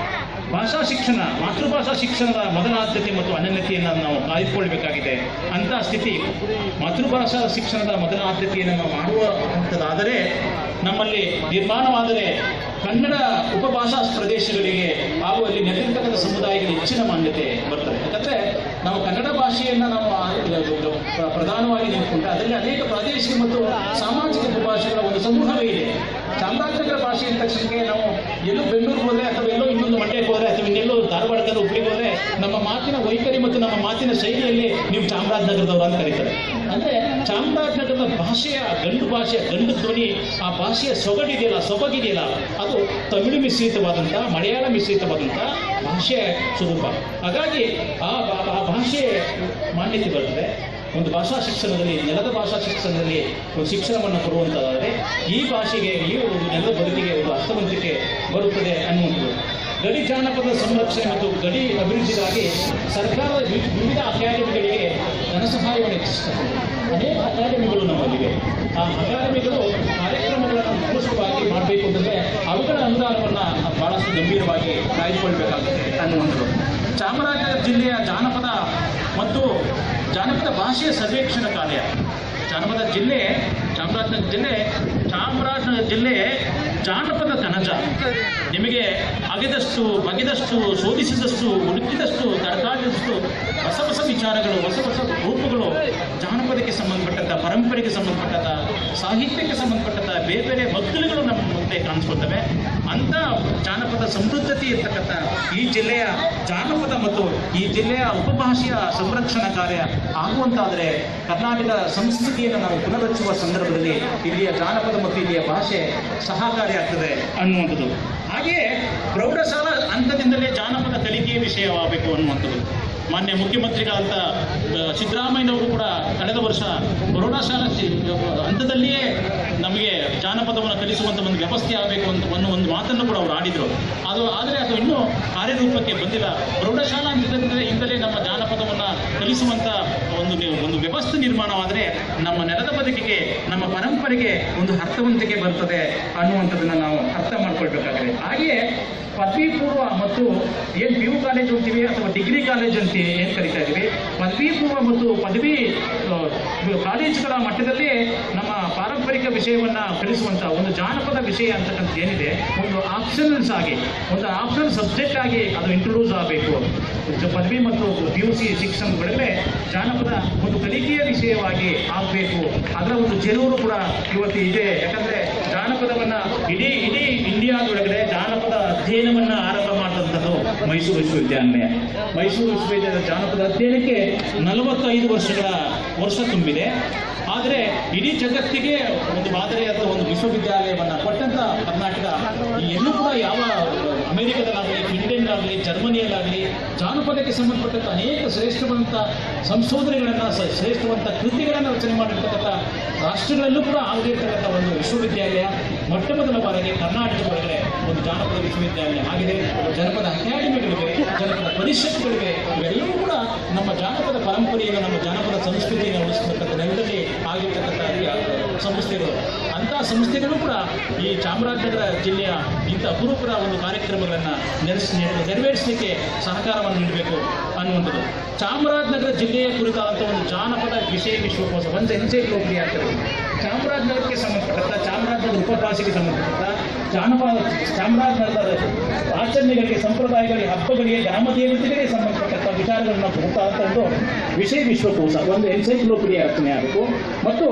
ಭಾಷಾ ಶಿಕ್ಷಣ ಮಾತೃಭಾಷಾ ಶಿಕ್ಷಣದ ಮೊದಲ ಆದ್ಯತೆ ಮತ್ತು ಅನನ್ಯತೆಯನ್ನು ನಾವು ಕಾಯ್ದುಕೊಳ್ಬೇಕಾಗಿದೆ ಅಂತಹ ಸ್ಥಿತಿ ಮಾತೃಭಾಷಾ ಶಿಕ್ಷಣದ ಮೊದಲ ಆದ್ಯತೆಯನ್ನು ನಾವು ಮಾಡುವಂಥದ್ದಾದರೆ ನಮ್ಮಲ್ಲಿ ನಿರ್ಮಾಣವಾದರೆ ಕನ್ನಡ ಉಪಭಾಷಾ ಪ್ರದೇಶಗಳಿಗೆ ಹಾಗೂ ಅಲ್ಲಿ ನೆಲೆದಿರ್ತಕ್ಕಂಥ ಸಮುದಾಯಗಳಿಗೆ ಹೆಚ್ಚಿನ ಮಾನ್ಯತೆ ಬರ್ತದೆ ಯಾಕಂದ್ರೆ ನಾವು ಕನ್ನಡ ಭಾಷೆಯನ್ನು ನಾವು ಆ- ಪ್ರ- ಪ್ರಧಾನವಾಗಿ ನಿಂತ್ಕೊಂಡ್ರೆ ಅದರಲ್ಲಿ ಅನೇಕ ಪ್ರಾದೇಶಿಕ ಮತ್ತು ಸಾಮಾಜಿಕ ಉಪಭಾಷೆಗಳ ಒಂದು ಸಮೂಹವೇ ಇದೆ ಚಾಮರಾಜನಗರ ಭಾಷೆ ಅಂದ ತಕ್ಷಣಕ್ಕೆ ನಾವು ಎಲ್ಲೋ ಬೆಂಗಳೂರಿಗೆ ಹೋದ್ರೆ ಅಥವಾ ಎಲ್ಲೋ ಇನ್ನೊಂದು ಮಂಡ್ಯಕ್ಕೆ ಹೋದ್ರೆ ಅಥವಾ ಇನ್ನೆಲ್ಲೋ ಧಾರವಾಡದಲ್ಲಿ ಹುಬ್ಳಿಗೆ ಹೋದ್ರೆ ನಮ್ಮ ಮಾತಿನ ವೈಖರಿ ಮತ್ತು ನಮ್ಮ ಮಾತಿನ ಶೈಲಿಯಲ್ಲಿ ನೀವು ಚಾಮರಾಜನಗರದವರು ಅಂತ ಕರೀತಾರೆ ಅಂದ್ರೆ ಚಾಮರಾಜನಗರದ ಭಾಷೆಯ ಗಂಡು ಭಾಷೆಯ ಗಂಡು ಧ್ವನಿ ಆ ಭಾಷೆಯ ಸೊಗಡಿದೆಯಲ್ಲ ಸೊಬಗಿದೆಯಲ್ಲ ಅದು ತಮಿಳು ಮಿಶ್ರಿತವಾದಂಥ ಮಲಯಾಳ ಮಿಶ್ರಿತವಾದಂಥ ಭಾಷೆಯ ಸ್ವರೂಪ ಹಾಗಾಗಿ ಆ ಭಾ- ಆ ಭಾಷೆ ಮಾನ್ಯತೆ ಬರ್ತದೆ ಒಂದು ಭಾಷಾ ಶಿಕ್ಷಣದಲ್ಲಿ ನೆಲದ ಭಾಷಾ ಶಿಕ್ಷಣದಲ್ಲಿ ಒಂದು ಶಿಕ್ಷಣವನ್ನು ಕೊಡುವಂಥದ್ದಾದರೆ ಈ ಭಾಷೆಗೆ ಈ ಒಂದು ನೆಲದ ಬದುಕಿಗೆ ಒಂದು ಅರ್ಥವಂತಿಕೆ ಬರುತ್ತದೆ ಅನ್ನುವಂಥದ್ದು ಗಡಿ ಜಾನಪದ ಸಂರಕ್ಷಣೆ ಮತ್ತು ಗಡಿ ಅಭಿವೃದ್ಧಿಗಾಗಿ ಸರ್ಕಾರದ ವಿ- ವಿವಿಧ ಅಕಾಡೆಮಿಗಳಿಗೆ ಧನ ಸಹಾಯವನ್ನು ಹೆಚ್ಚಿಸುತ್ತದೆ ಅನೇಕ ಅಕಾಡೆಮಿಗಳು ನಮ್ಮಲ್ಲಿವೆ ಆ ಅಕಾಡೆಮಿಗಳು ಕಾರ್ಯಕ್ರಮಗಳನ್ನು ಉತ್ಕೃಷ್ಟವಾಗಿ ಮಾಡಬೇಕು ಅಂತಂದರೆ ಅವುಗಳ ಅನುದಾನವನ್ನು ಬಹಳಷ್ಟು ಗಂಭೀರವಾಗಿ ಕಾಯ್ದುಕೊಳ್ಬೇಕಾಗುತ್ತೆ ಅನ್ನುವಂಥದ್ದು ಚಾಮರಾಜನಗರ ಜಿಲ್ಲೆಯ ಜಾನಪದ ಮತ್ತು ಜಾನಪದ ಭಾಷೆಯ ಸರ್ವೇಕ್ಷಣಾ ಕಾರ್ಯ ಜಾನಪದ ಜಿಲ್ಲೆ ಚಾಮರಾಜನಗರ ಜಿಲ್ಲೆ ಚಾಮರಾಜನಗರ ಜಿಲ್ಲೆ ಜಾನಪದ ಕನಜ ನಿಮಗೆ ಅಗೆದಷ್ಟು ಬಗೆದಷ್ಟು ಶೋಧಿಸಿದಷ್ಟು ಹುಡುಕಿದಷ್ಟು ತಡಕಾಡಿದಷ್ಟು ಹೊಸ ಹೊಸ ವಿಚಾರಗಳು ಹೊಸ ಹೊಸ ರೂಪಗಳು ಜಾನಪದಕ್ಕೆ ಸಂಬಂಧಪಟ್ಟಂಥ ಪರಂಪರೆಗೆ ಸಂಬಂಧಪಟ್ಟಂಥ ಸಾಹಿತ್ಯಕ್ಕೆ ಸಂಬಂಧಪಟ್ಟಂಥ ಬೇರೆ ಬೇರೆ ಮಕ್ಕಳುಗಳು ನಮ್ಮ ಮುಂದೆ ಕಾಣಿಸ್ಕೊಳ್ತವೆ ಅಂಥ ಜಾನಪದ ಸಮೃದ್ಧತೆ ಇರ್ತಕ್ಕಂಥ ಈ ಜಿಲ್ಲೆಯ ಜಾನಪದ ಮತ್ತು ಈ ಜಿಲ್ಲೆಯ ಉಪಭಾಷೆಯ ಸಂರಕ್ಷಣಾ ಕಾರ್ಯ ಆಗುವಂತಾದರೆ ಕರ್ನಾಟಕ ಸಂಸ್ಕೃತಿಯನ್ನು ನಾವು ಪುನರುಚ್ಚುವ ಸಂದರ್ಭದಲ್ಲಿ ಇಲ್ಲಿಯ ಜಾನಪದ ಮತ್ತು ಇಲ್ಲಿಯ ಭಾಷೆ ಸಹಕಾರಿಯಾಗ್ತದೆ ಅನ್ನುವಂಥದ್ದು ಹಾಗೆಯೇ ಪ್ರೌಢಶಾಲಾ ಹಂತದಿಂದಲೇ ಜಾನಪದ ಕಲಿಕೆಯ ವಿಷಯವಾಗಬೇಕು ಅನ್ನುವಂಥದ್ದು ಮಾನ್ಯ ಮುಖ್ಯಮಂತ್ರಿಗಳಂತ ಆ, ಸಿದ್ದರಾಮಯ್ಯನವರು ಕೂಡ ಕಳೆದ ವರ್ಷ ಪ್ರೌಢಶಾಲಾ ಶಿ- ಹಂತದಲ್ಲಿಯೇ ನಮಗೆ ಜಾನಪದವನ್ನು ಕಲಿಸುವಂಥ ಒಂದು ವ್ಯವಸ್ಥೆ ಆಗಬೇಕು ಅಂತ ಅನ್ನೋ ಒಂದು ಮಾತನ್ನು ಕೂಡ ಅವರು ಆಡಿದರು ಅದು ಆದರೆ ಅದು ಇನ್ನೂ ಕಾರ್ಯರೂಪಕ್ಕೆ ಬಂದಿಲ್ಲ ಪ್ರೌಢಶಾಲಾ ಹಂತದಿಂದಲೇ ಇಂದಲೇ ನಮ್ಮ ಜಾನಪದವನ್ನು ಕಲಿಸುವಂಥ ಒಂದು ನಿ- ಒಂದು ವ್ಯವಸ್ಥೆ ನಿರ್ಮಾಣವಾದರೆ ನಮ್ಮ ನೆಲದ ಬದುಕಿಗೆ ನಮ್ಮ ಪರಂಪರೆಗೆ ಒಂದು ಅರ್ಥವಂತಿಕೆ ಬರ್ತದೆ ಅನ್ನುವಂಥದ್ದನ್ನು ನಾವು ಅರ್ಥ ಮಾಡ್ಕೊಳ್ಬೇಕಾಗಿದೆ ಹಾಗೆಯೇ ಪದವಿ ಪೂರ್ವ ಮತ್ತು ಏನು ಪಿ ಯು ಕಾಲೇಜ್ ಅಂತೀವಿ ಅಥವಾ ಡಿಗ್ರಿ ಕಾಲೇಜ್ ಅಂತ ಏನು ಕರಿತಾ ಇದ್ದೀವಿ ಪದವಿ ಪೂರ್ವ ಮತ್ತು ಪದವಿ ಆ, ಕಾಲೇಜುಗಳ ಮಟ್ಟದಲ್ಲಿ ನಮ್ಮ ಪಾರಂಪರಿಕ ವಿಷಯವನ್ನು ಕಲಿಸುವಂಥ ಒಂದು ಜಾನಪದ ವಿಷಯ ಅಂತಕ್ಕಂಥದ್ದು ಏನಿದೆ ಒಂದು ಆಪ್ಷನಲ್ಸ್ ಆಗಿ ಒಂದು ಆಪ್ಷನಲ್ ಸಬ್ಜೆಕ್ಟ್ ಆಗಿ ಅದು ಇಂಟ್ರೊಡ್ಯೂಸ್ ಆಗಬೇಕು ಪದವಿ ಮತ್ತು ಪಿ ಯು ಸಿ ಶಿಕ್ಷಣಗಳಲ್ಲೇ ಜಾನಪದ ಒಂದು ಕಲಿಕೆಯ ವಿಷಯವಾಗಿ ಆಗಬೇಕು ಅದರ ಒಂದು ಜರೂರು ಕೂಡ ಇವತ್ತು ಇದೆ ಯಾಕಂದ್ರೆ ಜಾನಪದವನ್ನ ಇಡೀ ಇಡೀ ಇಂಡಿಯಾದೊಳಗಡೆ ಜಾನಪದ ಅಧ್ಯಯನವನ್ನ ಆರಂಭ ಮಾಡಿದಂಥದ್ದು ಮೈಸೂರು ವಿಶ್ವವಿದ್ಯಾನಿಲಯ ಮೈಸೂರು ವಿಶ್ವವಿದ್ಯಾಲಯದ ಜಾನಪದ ಅಧ್ಯಯನಕ್ಕೆ ನಲವತ್ತೈದು ವರ್ಷಗಳ ವರ್ಷ ತುಂಬಿದೆ ಆದರೆ ಇಡೀ ಜಗತ್ತಿಗೆ ಒಂದು ಮಾದರಿಯಾದ ಒಂದು ವಿಶ್ವವಿದ್ಯಾಲಯವನ್ನು ಕೊಟ್ಟಂತ ಕರ್ನಾಟಕ ಈ ಎಲ್ಲೂ ಕೂಡ ಯಾವ ಅಮೆರಿಕದಲ್ಲಾಗಲಿ ಫಿನ್ಲೆಂಡ್ಲಾಗಲಿ ಜರ್ಮನಿಯಲ್ಲಾಗಲಿ ಜಾನಪದಕ್ಕೆ ಸಂಬಂಧಪಟ್ಟಂತ ಅನೇಕ ಶ್ರೇಷ್ಠವಂತ ಸಂಶೋಧನೆಗಳನ್ನು ಸ- ಶ್ರೇಷ್ಠವಂತ ಕೃತಿಗಳನ್ನು ರಚನೆ ಮಾಡಿರ್ತಕ್ಕಂಥ ರಾಷ್ಟ್ರಗಳಲ್ಲೂ ಕೂಡ ಆಗದೇ ಇರ್ತಕ್ಕಂಥ ಒಂದು ವಿಶ್ವವಿದ್ಯಾಲಯ ಮೊಟ್ಟ ಮೊದಲ ಬಾರಿಗೆ ಕರ್ನಾಟಕದ ಒಳಗಡೆ ಒಂದು ಜಾನಪದ ವಿಶ್ವವಿದ್ಯಾಲಯ ಆಗಿದೆ ಜನಪದ ಅಕಾಡೆಮಿಗಳಿವೆ ಜನಪದ ಪರಿಷತ್ಗಳಿವೆ ಇವೆಲ್ಲವೂ ಕೂಡ ನಮ್ಮ ಜಾನಪದ ಪರಂಪರೆಯನ್ನು ನಮ್ಮ ಜಾನಪದ ಸಂಸ್ಕೃತಿಯನ್ನು ಉಳಿಸ್ತಕ್ಕಂಥ ನೆಲದಲ್ಲಿ ಆಗಿರ್ತಕ್ಕಂಥ ಸಂಸ್ಥೆಗಳು ಅಂತಹ ಸಂಸ್ಥೆಗಳು ಕೂಡ ಈ ಚಾಮರಾಜನಗರ ಜಿಲ್ಲೆಯ ಇಂಥ ಅಪರೂಪದ ಒಂದು ಕಾರ್ಯಕ್ರಮಗಳನ್ನು ನೆರೆಸ್ ನೆರವೇರಿಸಲಿಕ್ಕೆ ಸಹಕಾರವನ್ನು ನೀಡಬೇಕು ಅನ್ನುವಂಥದ್ದು ಚಾಮರಾಜನಗರ ಜಿಲ್ಲೆಯ ಕುರಿತಾದಂಥ ಒಂದು ಜಾನಪದ ವಿಷಯ ವಿಶ್ವಕೋಶ ಒಂದು ಎನ್ಸೈಕ್ಲೋಪೀಡಿಯಾ ಆಗ್ತದೆ ಚಾಮರಾಜನಗರಕ್ಕೆ ಸಂಬಂಧಪಟ್ಟ ಚಾಮರಾಜನಗರ ಉಪಕಾಸಿಗೆ ಸಂಬಂಧಪಟ್ಟ ಜಾನಪದ ಚಾಮರಾಜನಗರದ ಆಚರಣೆಗಳಿಗೆ ಸಂಪ್ರದಾಯಗಳಿಗೆ ಹಬ್ಬಗಳಿಗೆ ಗ್ರಾಮ ದೇವತೆಗಳಿಗೆ ಸಂಬಂಧಪಟ್ಟಂಥ ವಿಚಾರಗಳನ್ನ ಕೊಡ್ತಾ ಅಂತ ಒಂದು ವಿಷಯ ವಿಶ್ವಕೋಶ ಒಂದು ಎನ್ಸೈಕ್ಲೋಪೀಡಿಯಾ ರಚನೆ ಆಗಬೇಕು ಮತ್ತು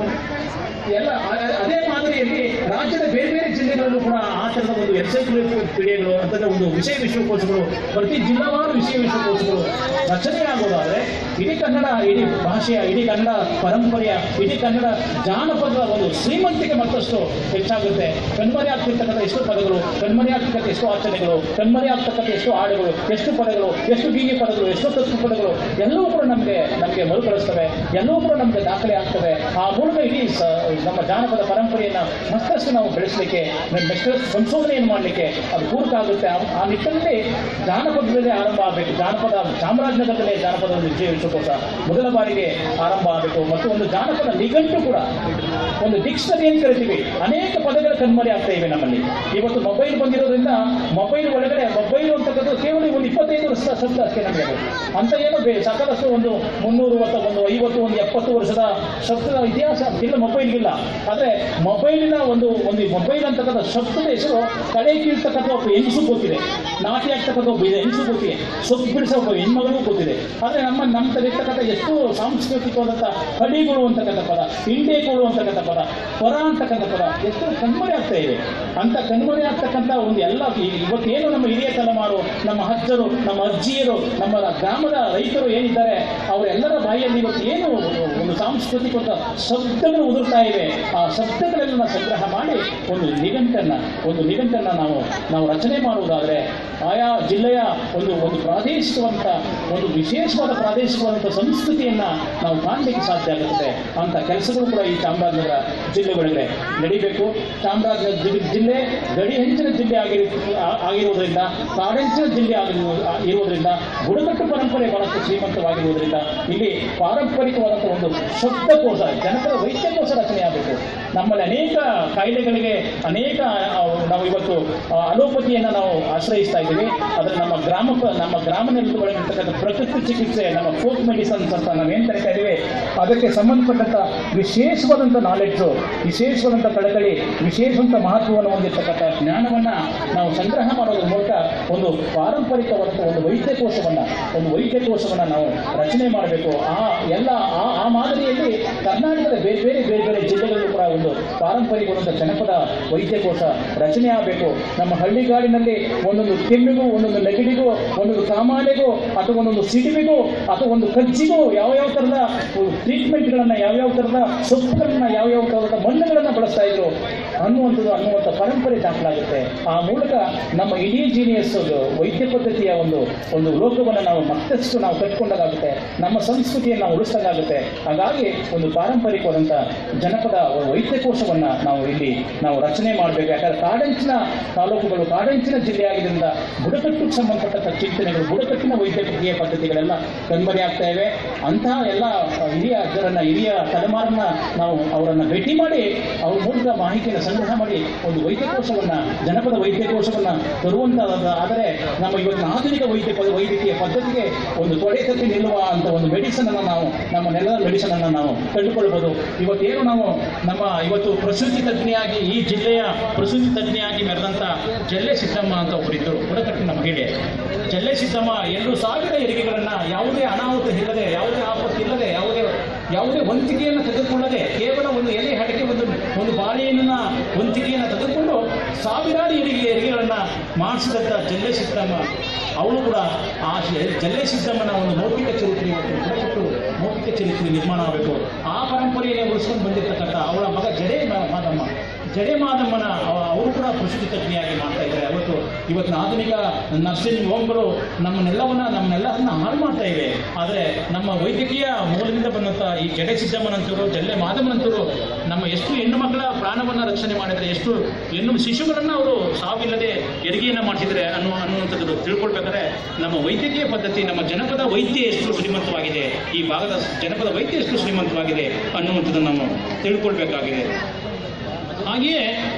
ಎಲ್ಲ ಅ- ಅ- ಅದೇ ಮಾದರಿಯಲ್ಲಿ ರಾಜ್ಯದ ಬೇರೆ ಬೇರೆ ಜಿಲ್ಲೆಗಳಲ್ಲೂ ಕೂಡ ಆ ಥರದ ಒಂದು ಎನ್ಸೈಕ್ಲೋಪೀಡಿಯಾಗಳು ಅಂತಂದ್ರೆ ಒಂದು ವಿಷಯ ವಿಶ್ವಕೋಶಗಳು ಪ್ರತಿ ಜಿಲ್ಲಾವಾರು ವಿಷಯ ವಿಶ್ವಕೋಶಗಳು ರಚನೆ ಆಗೋದಾದ್ರೆ ಇಡೀ ಕನ್ನಡ ಇಡೀ ಭಾಷೆಯ ಇಡೀ ಕನ್ನಡ ಪರಂಪರೆಯ ಇಡೀ ಕನ್ನಡ ಜಾನಪದದ ಒಂದು ಶ್ರೀಮಂತಿಕೆ ಮತ್ತಷ್ಟು ಹೆಚ್ಚಾಗುತ್ತೆ ಕಣ್ಮರೆ ಆಗ್ತಿರ್ತಕ್ಕಂಥ ಎಷ್ಟು ಪದಗಳು ಕಣ್ಮರೆ ಆಗ್ತಕ್ಕಂಥ ಎಷ್ಟು ಆಚರಣೆಗಳು ಕಣ್ಮರೆ ಆಗ್ತಕ್ಕಂಥ ಎಷ್ಟು ಹಾಡುಗಳು ಎಷ್ಟು ಪದಗಳು ಎಷ್ಟು ಗೀಗೆ ಪದಗಳು ಎಷ್ಟು ತತ್ವ ಪದಗಳು ಎಲ್ಲವೂ ಕೂಡ ನಮಗೆ ನಮಗೆ ಮರುಕಳಿಸ್ತವೆ ಎಲ್ಲವೂ ಕೂಡ ನಮಗೆ ದಾಖಲೆ ಆಗ್ತವೆ ಆ ಮೂಲಕ ಇಡೀ ಸ- ನಮ್ಮ ಜಾನಪದ ಪರಂಪರೆಯನ್ನ ಮತ್ತಷ್ಟು ನಾವು ಬೆಳೆಸಲಿಕ್ಕೆ ಮತ್ತಷ್ಟು ಸಂಶೋಧನೆಯನ್ನು ಮಾಡಲಿಕ್ಕೆ ಅದು ಪೂರಕ ಆಗುತ್ತೆ ಆ- ಆ ನಿಟ್ಟಿನಲ್ಲಿ ಜಾನಪದದಲ್ಲೇ ಆರಂಭ ಆಗಬೇಕು ಜಾನಪದ ಚಾಮರಾಜನಗರದಲ್ಲೇ ಜಾನಪದ ಒಂದು ವಿಜಯ ವಿಶ್ವಕೋಶ ಮೊದಲ ಬಾರಿಗೆ ಆರಂಭ ಆಗಬೇಕು ಮತ್ತು ಒಂದು ಜಾನಪದ ನಿಘಂಟು ಕೂಡ ಒಂದು ಡಿಕ್ಷನರಿ ಅಂತ ಕರಿತೀವಿ ಅನೇಕ ಪದಗಳ ಕಣ್ಮರೆ ಆಗ್ತಾ ಇವೆ ನಮ್ಮಲ್ಲಿ ಇವತ್ತು ಮೊಬೈಲ್ ಬಂದಿರೋದ್ರಿಂದ ಮೊಬೈಲ್ ಒಳಗಡೆ ಮೊಬೈಲ್ ಅಂತಕ್ಕಂಥದ್ದು ಕೇವಲ ಒಂದು ಇಪ್ಪತ್ತೈದು ವರ್ಷದ ಶಬ್ದ ಅಷ್ಟೇ ನಮಗೆ ಅದು. ಅಂತ ಏನು ಬೇ ಸಾಕಷ್ಟು ಒಂದು ಮುನ್ನೂರು ಅಥವಾ ಒಂದು ಐವತ್ತು ಒಂದು ಎಪ್ಪತ್ತು ವರ್ಷದ ಶಬ್ದದ ಇತಿಹಾಸ ಇಲ್ಲ ಮೊಬೈಲ್ಗಿಲ್ಲ ಆದರೆ ಮೊಬೈಲಿನ ಒಂದು ಒಂದು ಮೊಬೈಲ್ ಅಂತಕ್ಕಂಥ ಶಬ್ದದ ಹೆಸರು ತಲೆ ಕೀಳ್ತಕ್ಕಂಥ ಒಬ್ಬ ಹೆಂಗಸು ಗೊತ್ತಿದೆ ನಾಟಿ ಆಗ್ತಕ್ಕಂಥ ಒಬ್ಬ ಇದೆ ಹೆಂಗಸು ಗೊತ್ತಿದೆ ಸೊಪ್ಪು ಬಿಡಿಸೋ ಒಬ್ಬ ಹೆಣ್ಮಗಳು ಗೊತ್ತಿದೆ ಆದರೆ ನಮ್ಮ ನಮ್ಮ ತಲಿರ್ತಕ್ಕಂಥ ಎಷ್ಟು ಸಾಂಸ್ಕೃತಿಕವಾದಂಥ ಕಡಿಗಳು ಅಂತಕ್ಕಂಥ ಪದ ಇಂಡೇಗಳು ಅಂತಕ್ಕಂಥ ಪದ ಪರ ಅಂತಕ್ಕಂಥ ಪದ ಎಷ್ಟು ಕಣ್ಮರೆ ಆಗ್ತಾ ಇದೆ ಅಂತ ಕಣ್ಮರೆ ಆಗ್ತಕ್ಕಂಥ ಒಂದು ಎಲ್ಲ ಈ- ಇವತ್ತೇನು ನಮ್ಮ ಹಿರಿಯ ತಲೆಮಾರು ನಮ್ಮ ಅಜ್ಜರು ನಮ್ಮ ಅಜ್ಜಿಯರು ನಮ್ಮ ಗ್ರಾಮದ ರೈತರು ಏನಿದ್ದಾರೆ ಅವರೆಲ್ಲರ ಬಾಯಲ್ಲಿ ಇವತ್ತು ಏನು ಒಂದು ಸಾಂಸ್ಕೃತಿಕ ಶಬ್ದಗಳು ಉದುರ್ತಾ ಇವೆ ಆ ಶಬ್ದಗಳೆಲ್ಲ ಸಂಗ್ರಹ ಮಾಡಿ ಒಂದು ನಿಘಂಟನ್ನ ಒಂದು ನಿಘಂಟನ್ನ ನಾವು ನಾವು ರಚನೆ ಮಾಡುವುದಾದರೆ ಆಯಾ ಜಿಲ್ಲೆಯ ಒಂದು ಒಂದು ಪ್ರಾದೇಶಿಕವಂತ ಒಂದು ವಿಶೇಷವಾದ ಪ್ರಾದೇಶಿಕವಾದಂಥ ಸಂಸ್ಕೃತಿಯನ್ನ ನಾವು ಕಾಣಲಿಕ್ಕೆ ಸಾಧ್ಯ ಆಗುತ್ತೆ ಅಂತ ಕೆಲಸಗಳು ಕೂಡ ಈ ಚಾಮರಾಜನಗರ ಜಿಲ್ಲೆ ಒಳಗಡೆ ನಡಿಬೇಕು ಚಾಮರಾಜನಗರ ಜಿ- ಜಿಲ್ಲೆ ಗಡಿ ಹೆಂಚಿನ ಜಿಲ್ಲೆ ಆಗಿರಿ ಆ- ಆಗಿರುವುದರಿಂದ ಕಾಡೆಂಚಿನ ಜಿಲ್ಲೆ ಆಗಿರುವ ಇರುವುದರಿಂದ ಬುಡಕಟ್ಟು ಪರಂಪರೆ ಬಹಳಷ್ಟು ಶ್ರೀಮಂತವಾಗಿರುವುದರಿಂದ ಇಲ್ಲಿ ಪಾರಂಪರಿಕವಾದಂಥ ಒಂದು ಶಬ್ದಕೋಶ ಜನಪದ ವೈದ್ಯಕೋಶ ರಚನೆ ಆಗಬೇಕು ನಮ್ಮಲ್ಲಿ ಅನೇಕ ಕಾಯಿಲೆಗಳಿಗೆ ಅನೇಕ ಆ, ನಾವು ಇವತ್ತು ಆ, ಅಲೋಪತಿಯನ್ನು ನಾವು ಆಶ್ರಯಿಸ್ತಾ ಇದ್ದೀವಿ ಆದರೆ ನಮ್ಮ ಗ್ರಾಮ ಪ- ನಮ್ಮ ಗ್ರಾಮ ನೆಲದೊಳಗಿರ್ತಕ್ಕಂಥ ಪ್ರಕೃತಿ ಚಿಕಿತ್ಸೆ ನಮ್ಮ ಫೋಕ್ ಮೆಡಿಸನ್ಸ್ ಅಂತ ನಾವೇನು ಕರಿತಾ ಇದ್ದೀವಿ ಅದಕ್ಕೆ ಸಂಬಂಧಪಟ್ಟಂಥ ವಿಶೇಷವಾದಂಥ ನಾಲೆಡ್ಜು ವಿಶೇಷವಾದಂಥ ಕಳಕಳಿ ವಿಶೇಷವಾದಂಥ ಮಹತ್ವವನ್ನು ಹೊಂದಿರತಕ್ಕಂಥ ಜ್ಞಾನವನ್ನು ನಾವು ಸಂಗ್ರಹ ಮಾಡೋದ್ರ ಮೂಲಕ ಒಂದು ಪಾರಂಪರಿಕವಾದಂಥ ಒಂದು ವೈದ್ಯಕೋಶವನ್ನು ಒಂದು ವೈದ್ಯಕೋಶವನ್ನು ನಾವು ರಚನೆ ಮಾಡಬೇಕು ಆ ಎಲ್ಲ ಆ ಆ ಮಾದರಿಯಲ್ಲಿ ಕರ್ನಾಟಕದ ಬೇರೆ ಬೇರೆ ಬೇರೆ ಬೇರೆ ಜಿಲ್ಲೆಗಳಲ್ಲೂ ಕೂಡ ಒಂದು ಪಾರಂಪರಿಕವಾದಂಥ ಜನಪದ ವೈದ್ಯಕೋಶ ರಚನೆ ಆಗಬೇಕು ನಮ್ಮ ಹಳ್ಳಿಗಾಡಿನಲ್ಲಿ ಒಂದೊಂದು ಕೆಮ್ಮಿಗೂ ಒಂದೊಂದು ನೆಗಡಿಗೂ ಒಂದೊಂದು ಕಾಮಾಲೆಗೂ ಅಥವಾ ಒಂದೊಂದು ಸಿಡಿವಿಗೂ ಅಥವಾ ಒಂದು ಕಜ್ಜಿಗೂ ಯಾವ ಯಾವ ಥರದ ಟ್ರೀಟ್ಮೆಂಟ್ಗಳನ್ನು ಯಾವ್ಯಾವ ಥರದ ಸೊಪ್ಪುಗಳನ್ನ ಯಾವ್ಯಾವ ಥರದ ಮಣ್ಣುಗಳನ್ನು ಬಳಸ್ತಾ ಇದ್ರು ಅನ್ನುವಂಥದ್ದು ಅನ್ನುವಂಥ ಪರಂಪರೆ ದಾಖಲಾಗುತ್ತೆ ಆ ಮೂಲಕ ನಮ್ಮ ಇಡೀ ಜೀನಿಯಸ್ ವೈದ್ಯ ಪದ್ಧತಿಯ ಒಂದು ಒಂದು ಲೋಕವನ್ನು ನಾವು ಮತ್ತಷ್ಟು ನಾವು ಕಟ್ಕೊಂಡಾಗುತ್ತೆ ನಮ್ಮ ಸಂಸ್ಕೃತಿಯನ್ನು ನಾವು ಉಳಿಸ್ದಂಗಾಗುತ್ತೆ ಹಾಗಾಗಿ ಒಂದು ಪಾರಂಪರಿಕವಾದಂಥ ಜನಪದ ವೈದ್ಯಕೋಶವನ್ನು ನಾವು ಇಲ್ಲಿ ನಾವು ರಚನೆ ಮಾಡಬೇಕು ಯಾಕಂದ್ರೆ ಕಾಡಂಚಿನ ತಾಲೂಕುಗಳು ಕಾಡಂಚಿನ ಜಿಲ್ಲೆ ಆಗಿದ್ದರಿಂದ ಬುಡಕಟ್ಟಿಗೆ ಸಂಬಂಧಪಟ್ಟಂಥ ಚಿಂತನೆಗಳು ಬುಡಕಟ್ಟಿನ ವೈದ್ಯಕೀಯ ಪದ್ಧತಿಗಳೆಲ್ಲ ಕಣ್ಮರೆ ಆಗ್ತಾ ಇವೆ ಅಂತಹ ಎಲ್ಲ ಹಿರಿಯ ಅಜ್ಜರನ್ನ ಹಿರಿಯ ತಲೆಮಾರನ್ನ ನಾವು ಅವರನ್ನ ಭೇಟಿ ಮಾಡಿ ಅವ್ರ ಮೂಲಕ ಮಾಹಿತಿಯನ್ನು ಸಂಗ್ರಹ ಮಾಡಿ ಒಂದು ವೈದ್ಯಕೋಶವನ್ನ ಜನಪದ ವೈದ್ಯಕೋಶವನ್ನ ತರುವಂತಹದ್ದು ಆದರೆ ನಮ್ಮ ಇವತ್ತಿನ ಆಧುನಿಕ ವೈದ್ಯ ಪ- ವೈದ್ಯಕೀಯ ಪದ್ಧತಿಗೆ ಒಂದು ತೊಡೆ ತಟ್ಟಿ ನಿಲ್ಲುವ ಅಂತ ಒಂದು ಮೆಡಿಸನ್ ಅನ್ನು ನಾವು ನಮ್ಮ ನೆಲದ ಮೆಡಿಸನ್ ಅನ್ನು ನಾವು ಕಂಡುಕೊಳ್ಬೋದು ಇವತ್ತೇನು ನಾವು ನಮ್ಮ ಇವತ್ತು ಪ್ರಸೂತಿ ತಜ್ಞೆಯಾಗಿ ಈ ಜಿಲ್ಲೆಯ ಪ್ರಸೂತಿ ತಜ್ಞೆಯಾಗಿ ಮೆರೆದಂತ ಜಲ್ಲೆ ಸಿದ್ದಮ್ಮ ಅಂತ ಒಬ್ಬರಿದ್ದರು ಬುಡಕಟ್ಟಿನ ಮಹಿಳೆ ಜಲ್ಲೆ ಸಿದ್ದಮ್ಮ ಎರಡು ಸಾವಿರ ಹೆರಿಗೆಗಳನ್ನ ಯಾವುದೇ ಅನಾಹುತ ಇಲ್ಲದೆ ಯಾವುದೇ ಆಪತ್ತು ಇಲ್ಲದೆ ಯಾವುದೇ ಯಾವುದೇ ವಂತಿಗೆಯನ್ನು ತೆಗೆದುಕೊಳ್ಳದೆ ಕೇವಲ ಒಂದು ಎಲೆ ಹಡಕೆ ಒಂದು ಒಂದು ಬಾಳೆಯನ್ನ ವಂತಿಗೆಯನ್ನು ತೆಗೆದುಕೊಂಡು ಸಾವಿರಾರು ಹೆರಿಗೆ ಹೆರಿಗೆಗಳನ್ನ ಮಾಡಿಸಿದಂಥ ಜಲ್ಲೆ ಸಿದ್ದಮ್ಮ ಅವಳು ಕೂಡ ಆ ಜ- ಜಲ್ಲೆ ಸಿದ್ದಮ್ಮನ ಒಂದು ಮೌಖಿಕ ಚರಿತ್ರೆ ಇವತ್ತು ಬುಡಕಟ್ಟು ಮೌಖಿಕ ಚರಿತ್ರೆ ನಿರ್ಮಾಣ ಆಗಬೇಕು ಆ ಪರಂಪರೆಯನ್ನೇ ಉಳಿಸ್ಕೊಂಡು ಬಂದಿರತಕ್ಕಂಥ ಅವಳ ಮಗ ಜಡೆ ಮಾ- ಮಾದಮ್ಮ ಜಡೆ ಮಾದಮ್ಮನ ಅವ- ಅವರು ಕೂಡ ಪ್ರಸಿದ್ಧ ತಜ್ಞೆಯಾಗಿ ಮಾಡ್ತಾ ಇದ್ದಾರೆ ಅವತ್ತು ಇವತ್ತಿನ ಆಧುನಿಕ ನರ್ಸಿಂಗ್ ಹೋಮ್ಗಳು ನಮ್ಮನ್ನೆಲ್ಲವನ್ನ ನಮ್ಮನ್ನೆಲ್ಲರನ್ನ ಹಾಳು ಮಾಡ್ತಾ ಇವೆ ಆದರೆ ನಮ್ಮ ವೈದ್ಯಕೀಯ ಮೂಲದಿಂದ ಬಂದಂಥ ಈ ಜಡೆ ಸಿದ್ದಮ್ಮನಂತರು ಜಲ್ಲೆ ಮಾದಮ್ಮನಂತರು ನಮ್ಮ ಎಷ್ಟು ಹೆಣ್ಣು ಮಕ್ಕಳ ಪ್ರಾಣವನ್ನು ರಕ್ಷಣೆ ಮಾಡಿದರೆ ಎಷ್ಟು ಹೆಣ್ಣು ಶಿಶುಗಳನ್ನು ಅವರು ಸಾವಿಲ್ಲದೆ ಹೆರಿಗೆಯನ್ನು ಮಾಡಿಸಿದರೆ ಅನ್ನೋ ಅನ್ನುವಂಥದ್ದು ತಿಳ್ಕೊಳ್ಬೇಕಾದ್ರೆ ನಮ್ಮ ವೈದ್ಯಕೀಯ ಪದ್ಧತಿ ನಮ್ಮ ಜನಪದ ವೈದ್ಯ ಎಷ್ಟು ಶ್ರೀಮಂತವಾಗಿದೆ ಈ ಭಾಗದ ಜನಪದ ವೈದ್ಯ ಎಷ್ಟು ಶ್ರೀಮಂತವಾಗಿದೆ ಅನ್ನುವಂಥದ್ದನ್ನು ನಾವು ತಿಳ್ಕೊಳ್ಬೇಕಾಗಿದೆ ಹಾಗೆಯೇ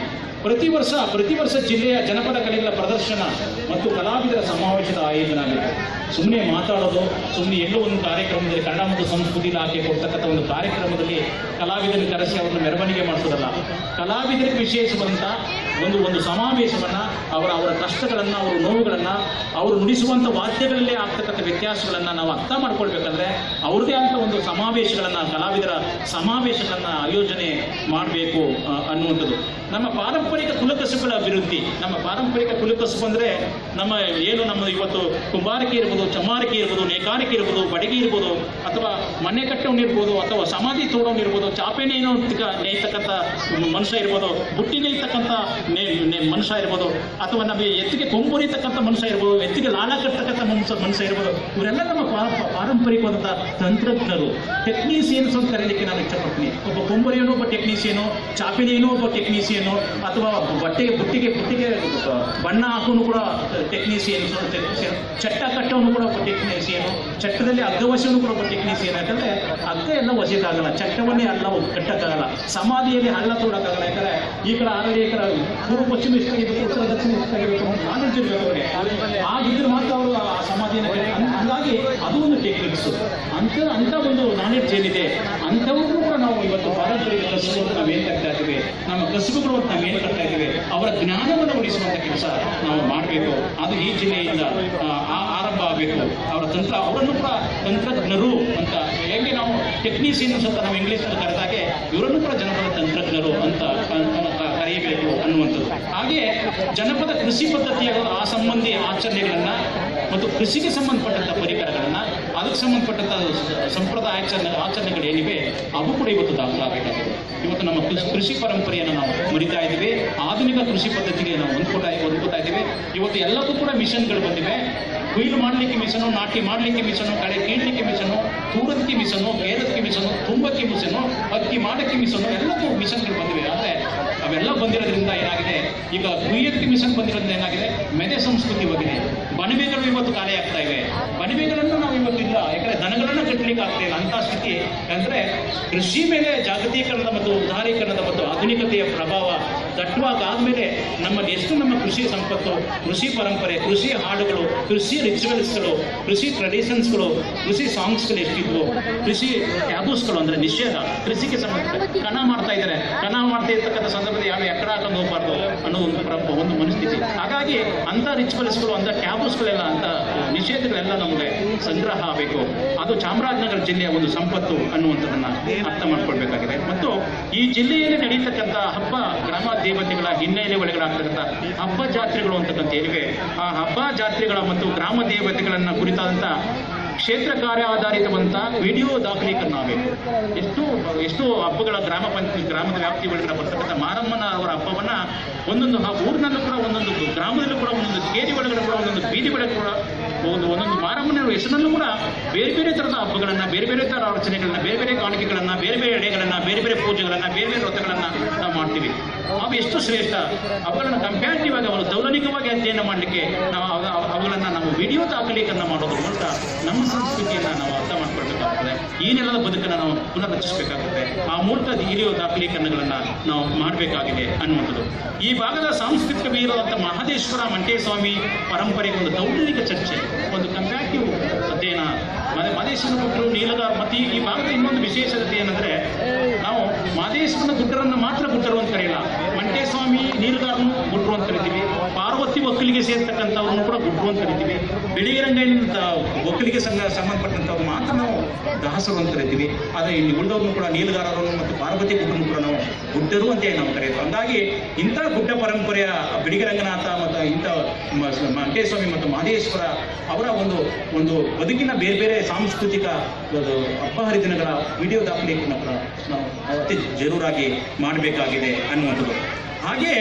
ಪ್ರತಿ ವರ್ಷ ಪ್ರತಿ ವರ್ಷ ಜಿಲ್ಲೆಯ ಜನಪದ ಕಲೆಗಳ ಪ್ರದರ್ಶನ ಮತ್ತು ಕಲಾವಿದರ ಸಮಾವೇಶದ ಆಯೋಜನೆ ಆಗುತ್ತೆ ಸುಮ್ಮನೆ ಮಾತಾಡೋದು ಸುಮ್ಮನೆ ಎಲ್ಲೋ ಒಂದು ಕಾರ್ಯಕ್ರಮದಲ್ಲಿ ಕನ್ನಡ ಮತ್ತು ಸಂಸ್ಕೃತಿ ಇಲಾಖೆ ಕೊಡ್ತಕ್ಕಂಥ ಒಂದು ಕಾರ್ಯಕ್ರಮದಲ್ಲಿ ಕಲಾವಿದರನ್ನು ಕರೆಸಿ ಅವರನ್ನು ಮೆರವಣಿಗೆ ಮಾಡಿಸೋದಲ್ಲ ಕಲಾವಿದರಿಗೆ ವಿಶೇಷವಾದಂಥ ಒಂದು ಒಂದು ಸಮಾವೇಶವನ್ನ ಅವರ ಅವರ ಕಷ್ಟಗಳನ್ನ ಅವರ ನೋವುಗಳನ್ನ ಅವರು ನುಡಿಸುವಂತ ವಾದ್ಯಗಳಲ್ಲೇ ಆಗ್ತಕ್ಕಂಥ ವ್ಯತ್ಯಾಸಗಳನ್ನ ನಾವು ಅರ್ಥ ಮಾಡ್ಕೊಳ್ಬೇಕಂದ್ರೆ ಅವ್ರದೇ ಆದಂಥ ಒಂದು ಸಮಾವೇಶಗಳನ್ನ ಕಲಾವಿದರ ಸಮಾವೇಶಗಳನ್ನ ಆಯೋಜನೆ ಮಾಡಬೇಕು ಅನ್ನುವಂಥದ್ದು ನಮ್ಮ ಪಾರಂಪರಿಕ ಕುಲಕಸುಬುಗಳ ಅಭಿವೃದ್ಧಿ ನಮ್ಮ ಪಾರಂಪರಿಕ ಕುಲಕಸುಬು ಅಂದ್ರೆ ನಮ್ಮ ಏನು ನಮ್ಮ ಇವತ್ತು ಕುಂಬಾರಿಕೆ ಇರ್ಬೋದು ಚಮಾರಿಕೆ ಇರ್ಬೋದು ನೇಕಾರಿಕೆ ಇರ್ಬೋದು ಬಡಗಿ ಇರ್ಬೋದು ಅಥವಾ ಮನೆ ಕಟ್ಟೋನ್ ಇರ್ಬೋದು ಅಥವಾ ಸಮಾಧಿ ತೋಡೋನ್ ಇರ್ಬೋದು ಚಾಪೆ ನೇಯ್ನೋ ನೇಯ್ತಕ್ಕಂಥ ಮನುಷ್ಯ ಇರ್ಬೋದು ಬುಟ್ಟಿ ನೇಯ್ತಕ್ಕಂಥ ನೇ- ನೇ- ಮನುಷ್ಯ ಇರ್ಬೋದು ಅಥವಾ ನಮಗೆ ಎತ್ತಿಗೆ ಕೊಂಬುರಿತಕ್ಕಂಥ ಮನುಷ್ಯ ಇರ್ಬೋದು ಎತ್ತಿಗೆ ಲಾಳ ಕಟ್ಟತಕ್ಕಂಥ ಮನುಷ್ಯ ಮನುಷ್ಯ ಇರ್ಬೋದು ಇವರೆಲ್ಲ ನಮ್ಮ ಪಾ- ಪಾರಂಪರಿಕವಾದಂಥ ತಂತ್ರಜ್ಞರು ಟೆಕ್ನೀಸಿಯನ್ಸ್ ಅಂತ ಕರೀಲಿಕ್ಕೆ ನಾನು ಇಷ್ಟಪಡ್ತೀನಿ ಒಬ್ಬ ಕೊಂಬರಿಯನು ಒಬ್ಬ ಟೆಕ್ನೀಸಿಯನು ಚಾಪಿನಿಯನು ಒಬ್ಬ ಟೆಕ್ನೀಸಿಯನು ಅಥವಾ ಬಟ್ಟೆಗೆ ಬುಟ್ಟಿಗೆ ಬುಟ್ಟಿಗೆ ಬಣ್ಣ ಹಾಕೋನು ಕೂಡ ಟೆಕ್ನೀಸಿಯನ್ಸ್ ಟೆಕ್ನೀಸಿಯನ್ ಚಟ್ಟ ಕಟ್ಟೋನು ಕೂಡ ಒಬ್ಬ ಟೆಕ್ನೀಸಿಯನು ಚಟ್ಟದಲ್ಲಿ ಅಗ್ಗವಶನು ಕೂಡ ಒಬ್ಬ ಟೆಕ್ನೀಸಿಯನ್ ಯಾಕಂದ್ರೆ ಅಗ್ಗ ಎಲ್ಲ ವಶಕ್ಕಾಗಲ್ಲ ಚಟ್ಟವನ್ನೇ ಹಳ್ಳ ಕಟ್ಟಕ್ಕಾಗಲ್ಲ ಸಮಾಧಿಯಲ್ಲಿ ಹಳ್ಳ ತೋಡಕ್ಕಾಗಲ್ಲ ಯಾಕಂದ್ರೆ ಈ ಕಡೆ ಆರಡಿ ಈ ಕಡೆ ಪೂರ್ವ ಪಶ್ಚಿಮ ಎಷ್ಟಾಗಿರ್ಬೇಕು ಉತ್ತರ ದಕ್ಷಿಣ ಎಷ್ಟಾಗಿರ್ಬೇಕು ಅಂತ ನಾಲೆಡ್ಜ್ ಇರಬೇಕು ಅವರಿಗೆ ಆಗಿದ್ರೆ ಮಾತ್ರ ಅವರು ಆ ಸಮಾಧಿಯನ್ನು ಕಟ್ಟಿ- ಹಂಗ್- ಹಂಗಾಗಿ ಅದು ಒಂದು ಟೆಕ್ನಿಕ್ಸ್ ಅಂತ ಅಂತ ಒಂದು ನಾಲೆಡ್ಜ್ ಏನಿದೆ ಅಂಥವ್ರಿಗೂ ಕೂಡ ನಾವು ಇವತ್ತು ಪಾರಂಪರಿಕ ಕಸುಬು ಅಂತ ನಾವು ಏನ್ ಕಟ್ತಾ ಇದ್ದೀವಿ ನಮ್ಮ ಕಸುಬುಗಳು ಅಂತ ನಾವು ಏನ್ ಕಟ್ತಾ ಇದ್ದೀವಿ ಅವರ ಜ್ಞಾನವನ್ನು ಉಳಿಸುವಂತ ಕೆಲಸ ನಾವು ಮಾಡಬೇಕು ಅದು ಈ ಜಿಲ್ಲೆಯಿಂದ ಆ, ಆ- ಆರಂಭ ಆಗಬೇಕು ಅವರ ತಂತ್ರ ಅವರನ್ನು ಕೂಡ ತಂತ್ರಜ್ಞರು ಅಂತ ಹೇಗೆ ನಾವು ಟೆಕ್ನೀಷಿಯನ್ಸ್ ಅಂತ ನಾವು ಇಂಗ್ಲಿಷ್ ಕರೆದಾಗೆ ಇವರನ್ನು ಕೂಡ ಜನಪದ ತಂತ್ರಜ್ಞರು ಅಂತ ಕ- ಕ- ಕರೆಯಬೇಕು ಅನ್ನುವಂಥದ್ದು ಹಾಗೆಯೇ ಜನಪದ ಕೃಷಿ ಪದ್ಧತಿಯ ಆ ಸಂಬಂಧಿ ಆಚರಣೆಗಳನ್ನ ಮತ್ತು ಕೃಷಿಗೆ ಸಂಬಂಧಪಟ್ಟಂತ ಪರಿಕರಗಳನ್ನ ಅದಕ್ಕೆ ಸಂಬಂಧಪಟ್ಟಂತ ಸಂಪ್ರದಾಯ ಆಚರಣೆ ಆಚರಣೆಗಳು ಏನಿವೆ ಅವು ಕೂಡ ಇವತ್ತು ದಾಖಲಾಗಬೇಕಾಗಿದೆ ಇವತ್ತು ನಮ್ಮ ಕೃಷಿ- ಕೃಷಿ ಪರಂಪರೆಯನ್ನು ನಾವು ಮುರಿತಾ ಇದ್ದೀವಿ ಆಧುನಿಕ ಕೃಷಿ ಪದ್ಧತಿಗೆ ನಾವು ಹೊಂದ್ಕೊತಾ ಹೊಂದ್ಕೊತಾ ಇದ್ದೀವಿ ಇವತ್ತು ಎಲ್ಲದಕ್ಕೂ ಕೂಡ ಮಿಷನ್ಗಳು ಬಂದಿವೆ ಕೊಯ್ಲು ಮಾಡಲಿಕ್ಕೆ ಮಿಷನು ನಾಟಿ ಮಾಡಲಿಕ್ಕೆ ಮಿಷನು ಕಳೆ ಕೀಳಲಿಕ್ಕೆ ಮಿಷನು ತೂರದಕ್ಕೆ ಮಿಷನು ಕೇರದಕ್ಕೆ ಮಿಷನು ತುಂಬಕ್ಕೆ ಮಿಷನು ಅಕ್ಕಿ ಮಾಡಕ್ಕೆ ಮಿಷನು ಎಲ್ಲಕ್ಕೂ ಮಿಷನ್ಗಳು ಬಂದಿವೆ ಆದರೆ ಅವೆಲ್ಲ ಬಂದಿರೋದ್ರಿಂದ ಏನಾಗಿದೆ ಈಗ ಕುಯ್ಯಕ್ಕೆ ಮಿಷನ್ ಬಂದಿರೋದ್ರಿಂದ ಏನಾಗಿದೆ ಮೆದೆ ಸಂಸ್ಕೃತಿ ಹೋಗಿದೆ ಬಣವೆಗಳು ಇವತ್ತು ಖಾಲಿ ಆಗ್ತಾ ಇವೆ ಬಣವೆಗಳನ್ನು ನಾವು ಇವತ್ತು ಇಲ್ಲ ಯಾಕಂದ್ರೆ ದನಗಳನ್ನು ಕಟ್ಟಲಿಕ್ಕೆ ಆಗ್ತಾ ಇಲ್ಲ ಅಂತ ಸ್ಥಿತಿ ಅಂದ್ರೆ ಕೃಷಿ ಮೇಲೆ ಜಾಗತೀಕರಣದ ಮತ್ತು ಉದಾರೀಕರಣದ ಮತ್ತು ಆಧುನಿಕತೆಯ ಪ್ರಭಾವ ದಟ್ಟವಾಗಿ ಆದ್ಮೇಲೆ ನಮ್ಮಲ್ಲಿ ಎಷ್ಟು ನಮ್ಮ ಕೃಷಿ ಸಂಪತ್ತು ಕೃಷಿ ಪರಂಪರೆ ಕೃಷಿ ಹಾಡುಗಳು ಕೃಷಿ ರಿಚುವಲ್ಸ್ಗಳು ಕೃಷಿ ಟ್ರೆಡಿಷನ್ಸ್ಗಳು ಕೃಷಿ ಸಾಂಗ್ಸ್ಗಳು ಎಷ್ಟಿದ್ವು ಕೃಷಿ ಟ್ಯಾಬೂಸ್ಗಳು ಅಂದ್ರೆ ನಿಷೇಧ ಕೃಷಿಗೆ ಸಂಬಂಧ ಕಣ ಮಾಡ್ತಾ ಇದ್ದಾರೆ ಕಣ ಮಾಡ್ತಾ ಇರ್ತಕ್ಕಂಥ ಸಂದರ್ಭದಲ್ಲಿ ಯಾವ ಎಕಡ ಹಾಕೊಂಡು ಹೋಗ್ಬಾರ್ದು ಅನ್ನೋ ಒಂದು ಪ್ರ- ಒಂದು ಮನಸ್ಥಿತಿ ಹಾಗಾಗಿ ಅಂತ ರಿಚುವಲ್ಸ್ಗಳು ಅಂತ ಟ್ಯಾಬೂಸ್ಗಳೆಲ್ಲ ಅಂತ ನಿಷೇಧಗಳೆಲ್ಲ ನಮಗೆ ಸಂಗ್ರಹ ಆಗಬೇಕು ಅದು ಚಾಮರಾಜನಗರ ಜಿಲ್ಲೆಯ ಒಂದು ಸಂಪತ್ತು ಅನ್ನುವಂಥದ್ದನ್ನ ಅರ್ಥ ಮಾಡ್ಕೊಳ್ಬೇಕಾಗಿದೆ ಮತ್ತು ಈ ಜಿಲ್ಲೆಯಲ್ಲಿ ನಡೀತಕ್ಕಂಥ ಹಬ್ಬ ಗ್ರಾಮ ದೇವತೆಗಳ ಹಿನ್ನೆಲೆ ಒಳಗಡಾಗ್ತಕ್ಕಂಥ ಹಬ್ಬ ಜಾತ್ರೆಗಳು ಅಂತಕ್ಕಂಥ ಏನಿವೆ ಆ ಹಬ್ಬ ಜಾತ್ರೆಗಳ ಮತ್ತು ಗ್ರಾಮ ದೇವತೆಗಳನ್ನ ಕುರಿತಾದಂಥ ಕ್ಷೇತ್ರ ಕಾರ್ಯ ಆಧಾರಿತವಂತ ವಿಡಿಯೋ ದಾಖಲೀಕರಣ ಆಗಬೇಕು ಎಷ್ಟು ಎಷ್ಟು ಹಬ್ಬಗಳ ಗ್ರಾಮ ಪಂಚಾಯತ್ ಗ್ರಾಮದ ವ್ಯಾಪ್ತಿ ಒಳಗಡೆ ಬರ್ತಕ್ಕಂಥ ಮಾರಮ್ಮನ ಅವರ ಹಬ್ಬವನ್ನ ಒಂದೊಂದು ಹ- ಊರಿನಲ್ಲೂ ಕೂಡ ಒಂದೊಂದು ಗ್ರಾಮದಲ್ಲೂ ಕೂಡ ಒಂದೊಂದು ಕೇರಿ ಒಳಗಡೆ ಕೂಡ ಒಂದೊಂದು ಬೀದಿ ಒಳಗೆ ಕೂಡ ಒಂದು ಒಂದೊಂದು ಮಾರಮ್ಮನ ಹೆಸರಲ್ಲೂ ಕೂಡ ಬೇರೆ ಬೇರೆ ಥರದ ಹಬ್ಬಗಳನ್ನ ಬೇರೆ ಬೇರೆ ಥರ ಅರ್ಚನೆಗಳನ್ನ ಬೇರೆ ಬೇರೆ ಕಾಣಿಕೆಗಳನ್ನ ಬೇರೆ ಬೇರೆ ಎಡೆಗಳನ್ನ ಬೇರೆ ಬೇರೆ ಪೂಜೆಗಳನ್ನ ಬೇರೆ ಬೇರೆ ವ್ರತಗಳನ್ನ ನಾವು ಮಾಡ್ತೀವಿ ಅವು ಎಷ್ಟು ಶ್ರೇಷ್ಠ ಅವುಗಳನ್ನ ಕಂಪ್ಯಾರಿಟಿವ್ ಆಗಿ ಅವರು ದೌರ್ನಿಕವಾಗಿ ಅಧ್ಯಯನ ಮಾಡಲಿಕ್ಕೆ ನಾವು ಅವ- ಅವ- ಅವುಗಳನ್ನ ನಾವು ವಿಡಿಯೋ ದಾಖಲೀಕರಣ ಮಾಡೋದ್ರ ಮೂಲಕ ನಮ್ಮ ಸಂಸ್ಕೃತಿಯನ್ನ ನಾವು ಅರ್ಥ ಮಾಡ್ಕೊಳ್ಬೇಕಾಗ್ತದೆ ಈ ನೆಲದ ಬದುಕನ್ನು ನಾವು ಪುನರ್ರಚಿಸಬೇಕಾಗುತ್ತೆ ಆ ಮೂಲಕ ವಿಡಿಯೋ ದಾಖಲೀಕರಣಗಳನ್ನ ನಾವು ಮಾಡಬೇಕಾಗಿದೆ ಅನ್ನುವಂಥದ್ದು ಈ ಭಾಗದ ಸಾಂಸ್ಕೃತಿಕ ವೀರದಂತ ಮಹದೇಶ್ವರ ಮಂಟೇಸ್ವಾಮಿ ಪರಂಪರೆಗೆ ಒಂದು ದೌರ್ನಿಕ ಚರ್ಚೆ ಒಂದು ಕಂಪ್ಯಾರಿಟಿವ್ ಅಧ್ಯಯನ ಮತ್ತೆ ಮಹದೇಶ್ವರ ಗುಡ್ಡರು ನೀಲಗಾರ ಮತ್ತೆ ಈ- ಈ ಭಾಗದ ಇನ್ನೊಂದು ವಿಶೇಷತೆ ಏನಂದ್ರೆ ನಾವು ಮಹದೇಶ್ವರನ ಗುಡ್ಡರನ್ನು ಮಾತ್ರ ಗುಡ್ಡರು ಅಂತ ಕರೆಯಲ್ಲ ಮಂಟೇಸ್ವಾಮಿ ನೀಲಗಾರನು ಗುಡ್ರು ಅಂತ ಕರಿತೀವಿ ಪಾರ್ವತಿ ಒಕ್ಕಲಿಗೆ ಸೇರ್ತಕ್ಕಂಥವ್ರನ್ನು ಕೂಡ ಗುಡ್ರು ಅಂತ ಕರಿತೀವಿ ಬಿಳಿಗಿರಂಗೈನ ಒಕ್ಕಲಿಗೆ ಸಂಘ ಸಂಬಂಧಪಟ್ಟಂಥವ್ರು ಮಾತ್ರ ನಾವು ದಾಸರು ಅಂತ ಕರಿತೀವಿ ಆದರೆ ಇಲ್ಲಿ ಉಳಿದವ್ರನ್ನು ಕೂಡ ನೀಲಗಾರರನ್ನು ಮತ್ತು ಪಾರ್ವತಿ ಗುಡ್ಡನ್ನು ಕೂಡ ನಾವು ಗುಡ್ಡರು ಅಂತೇಳಿ ನಾವು ಕರೆಯೋದು ಹಂಗಾಗಿ ಇಂಥ ಗುಡ್ಡ ಪರಂಪರೆಯ ಬಿಡಿಗರಂಗನಾಥ ಮತ್ತು ಇಂಥ ಮ- ಸ- ಮಂಟೇಸ್ವಾಮಿ ಮತ್ತು ಮಹದೇಶ್ವರ ಅವರ ಒಂದು ಒಂದು ಬದುಕಿನ ಬೇರೆ ಬೇರೆ ಸಾಂಸ್ಕೃತಿಕ ಒಂದು ಹಬ್ಬ ಹರಿದಿನಗಳ ವಿಡಿಯೋ ದಾಖಲೀಕರಣ ಕೂಡ ನಾವು ಅತಿ ಜರೂರಾಗಿ ಮಾಡಬೇಕಾಗಿದೆ ಅನ್ನುವಂಥದ್ದು ಹಾಗೆಯೇ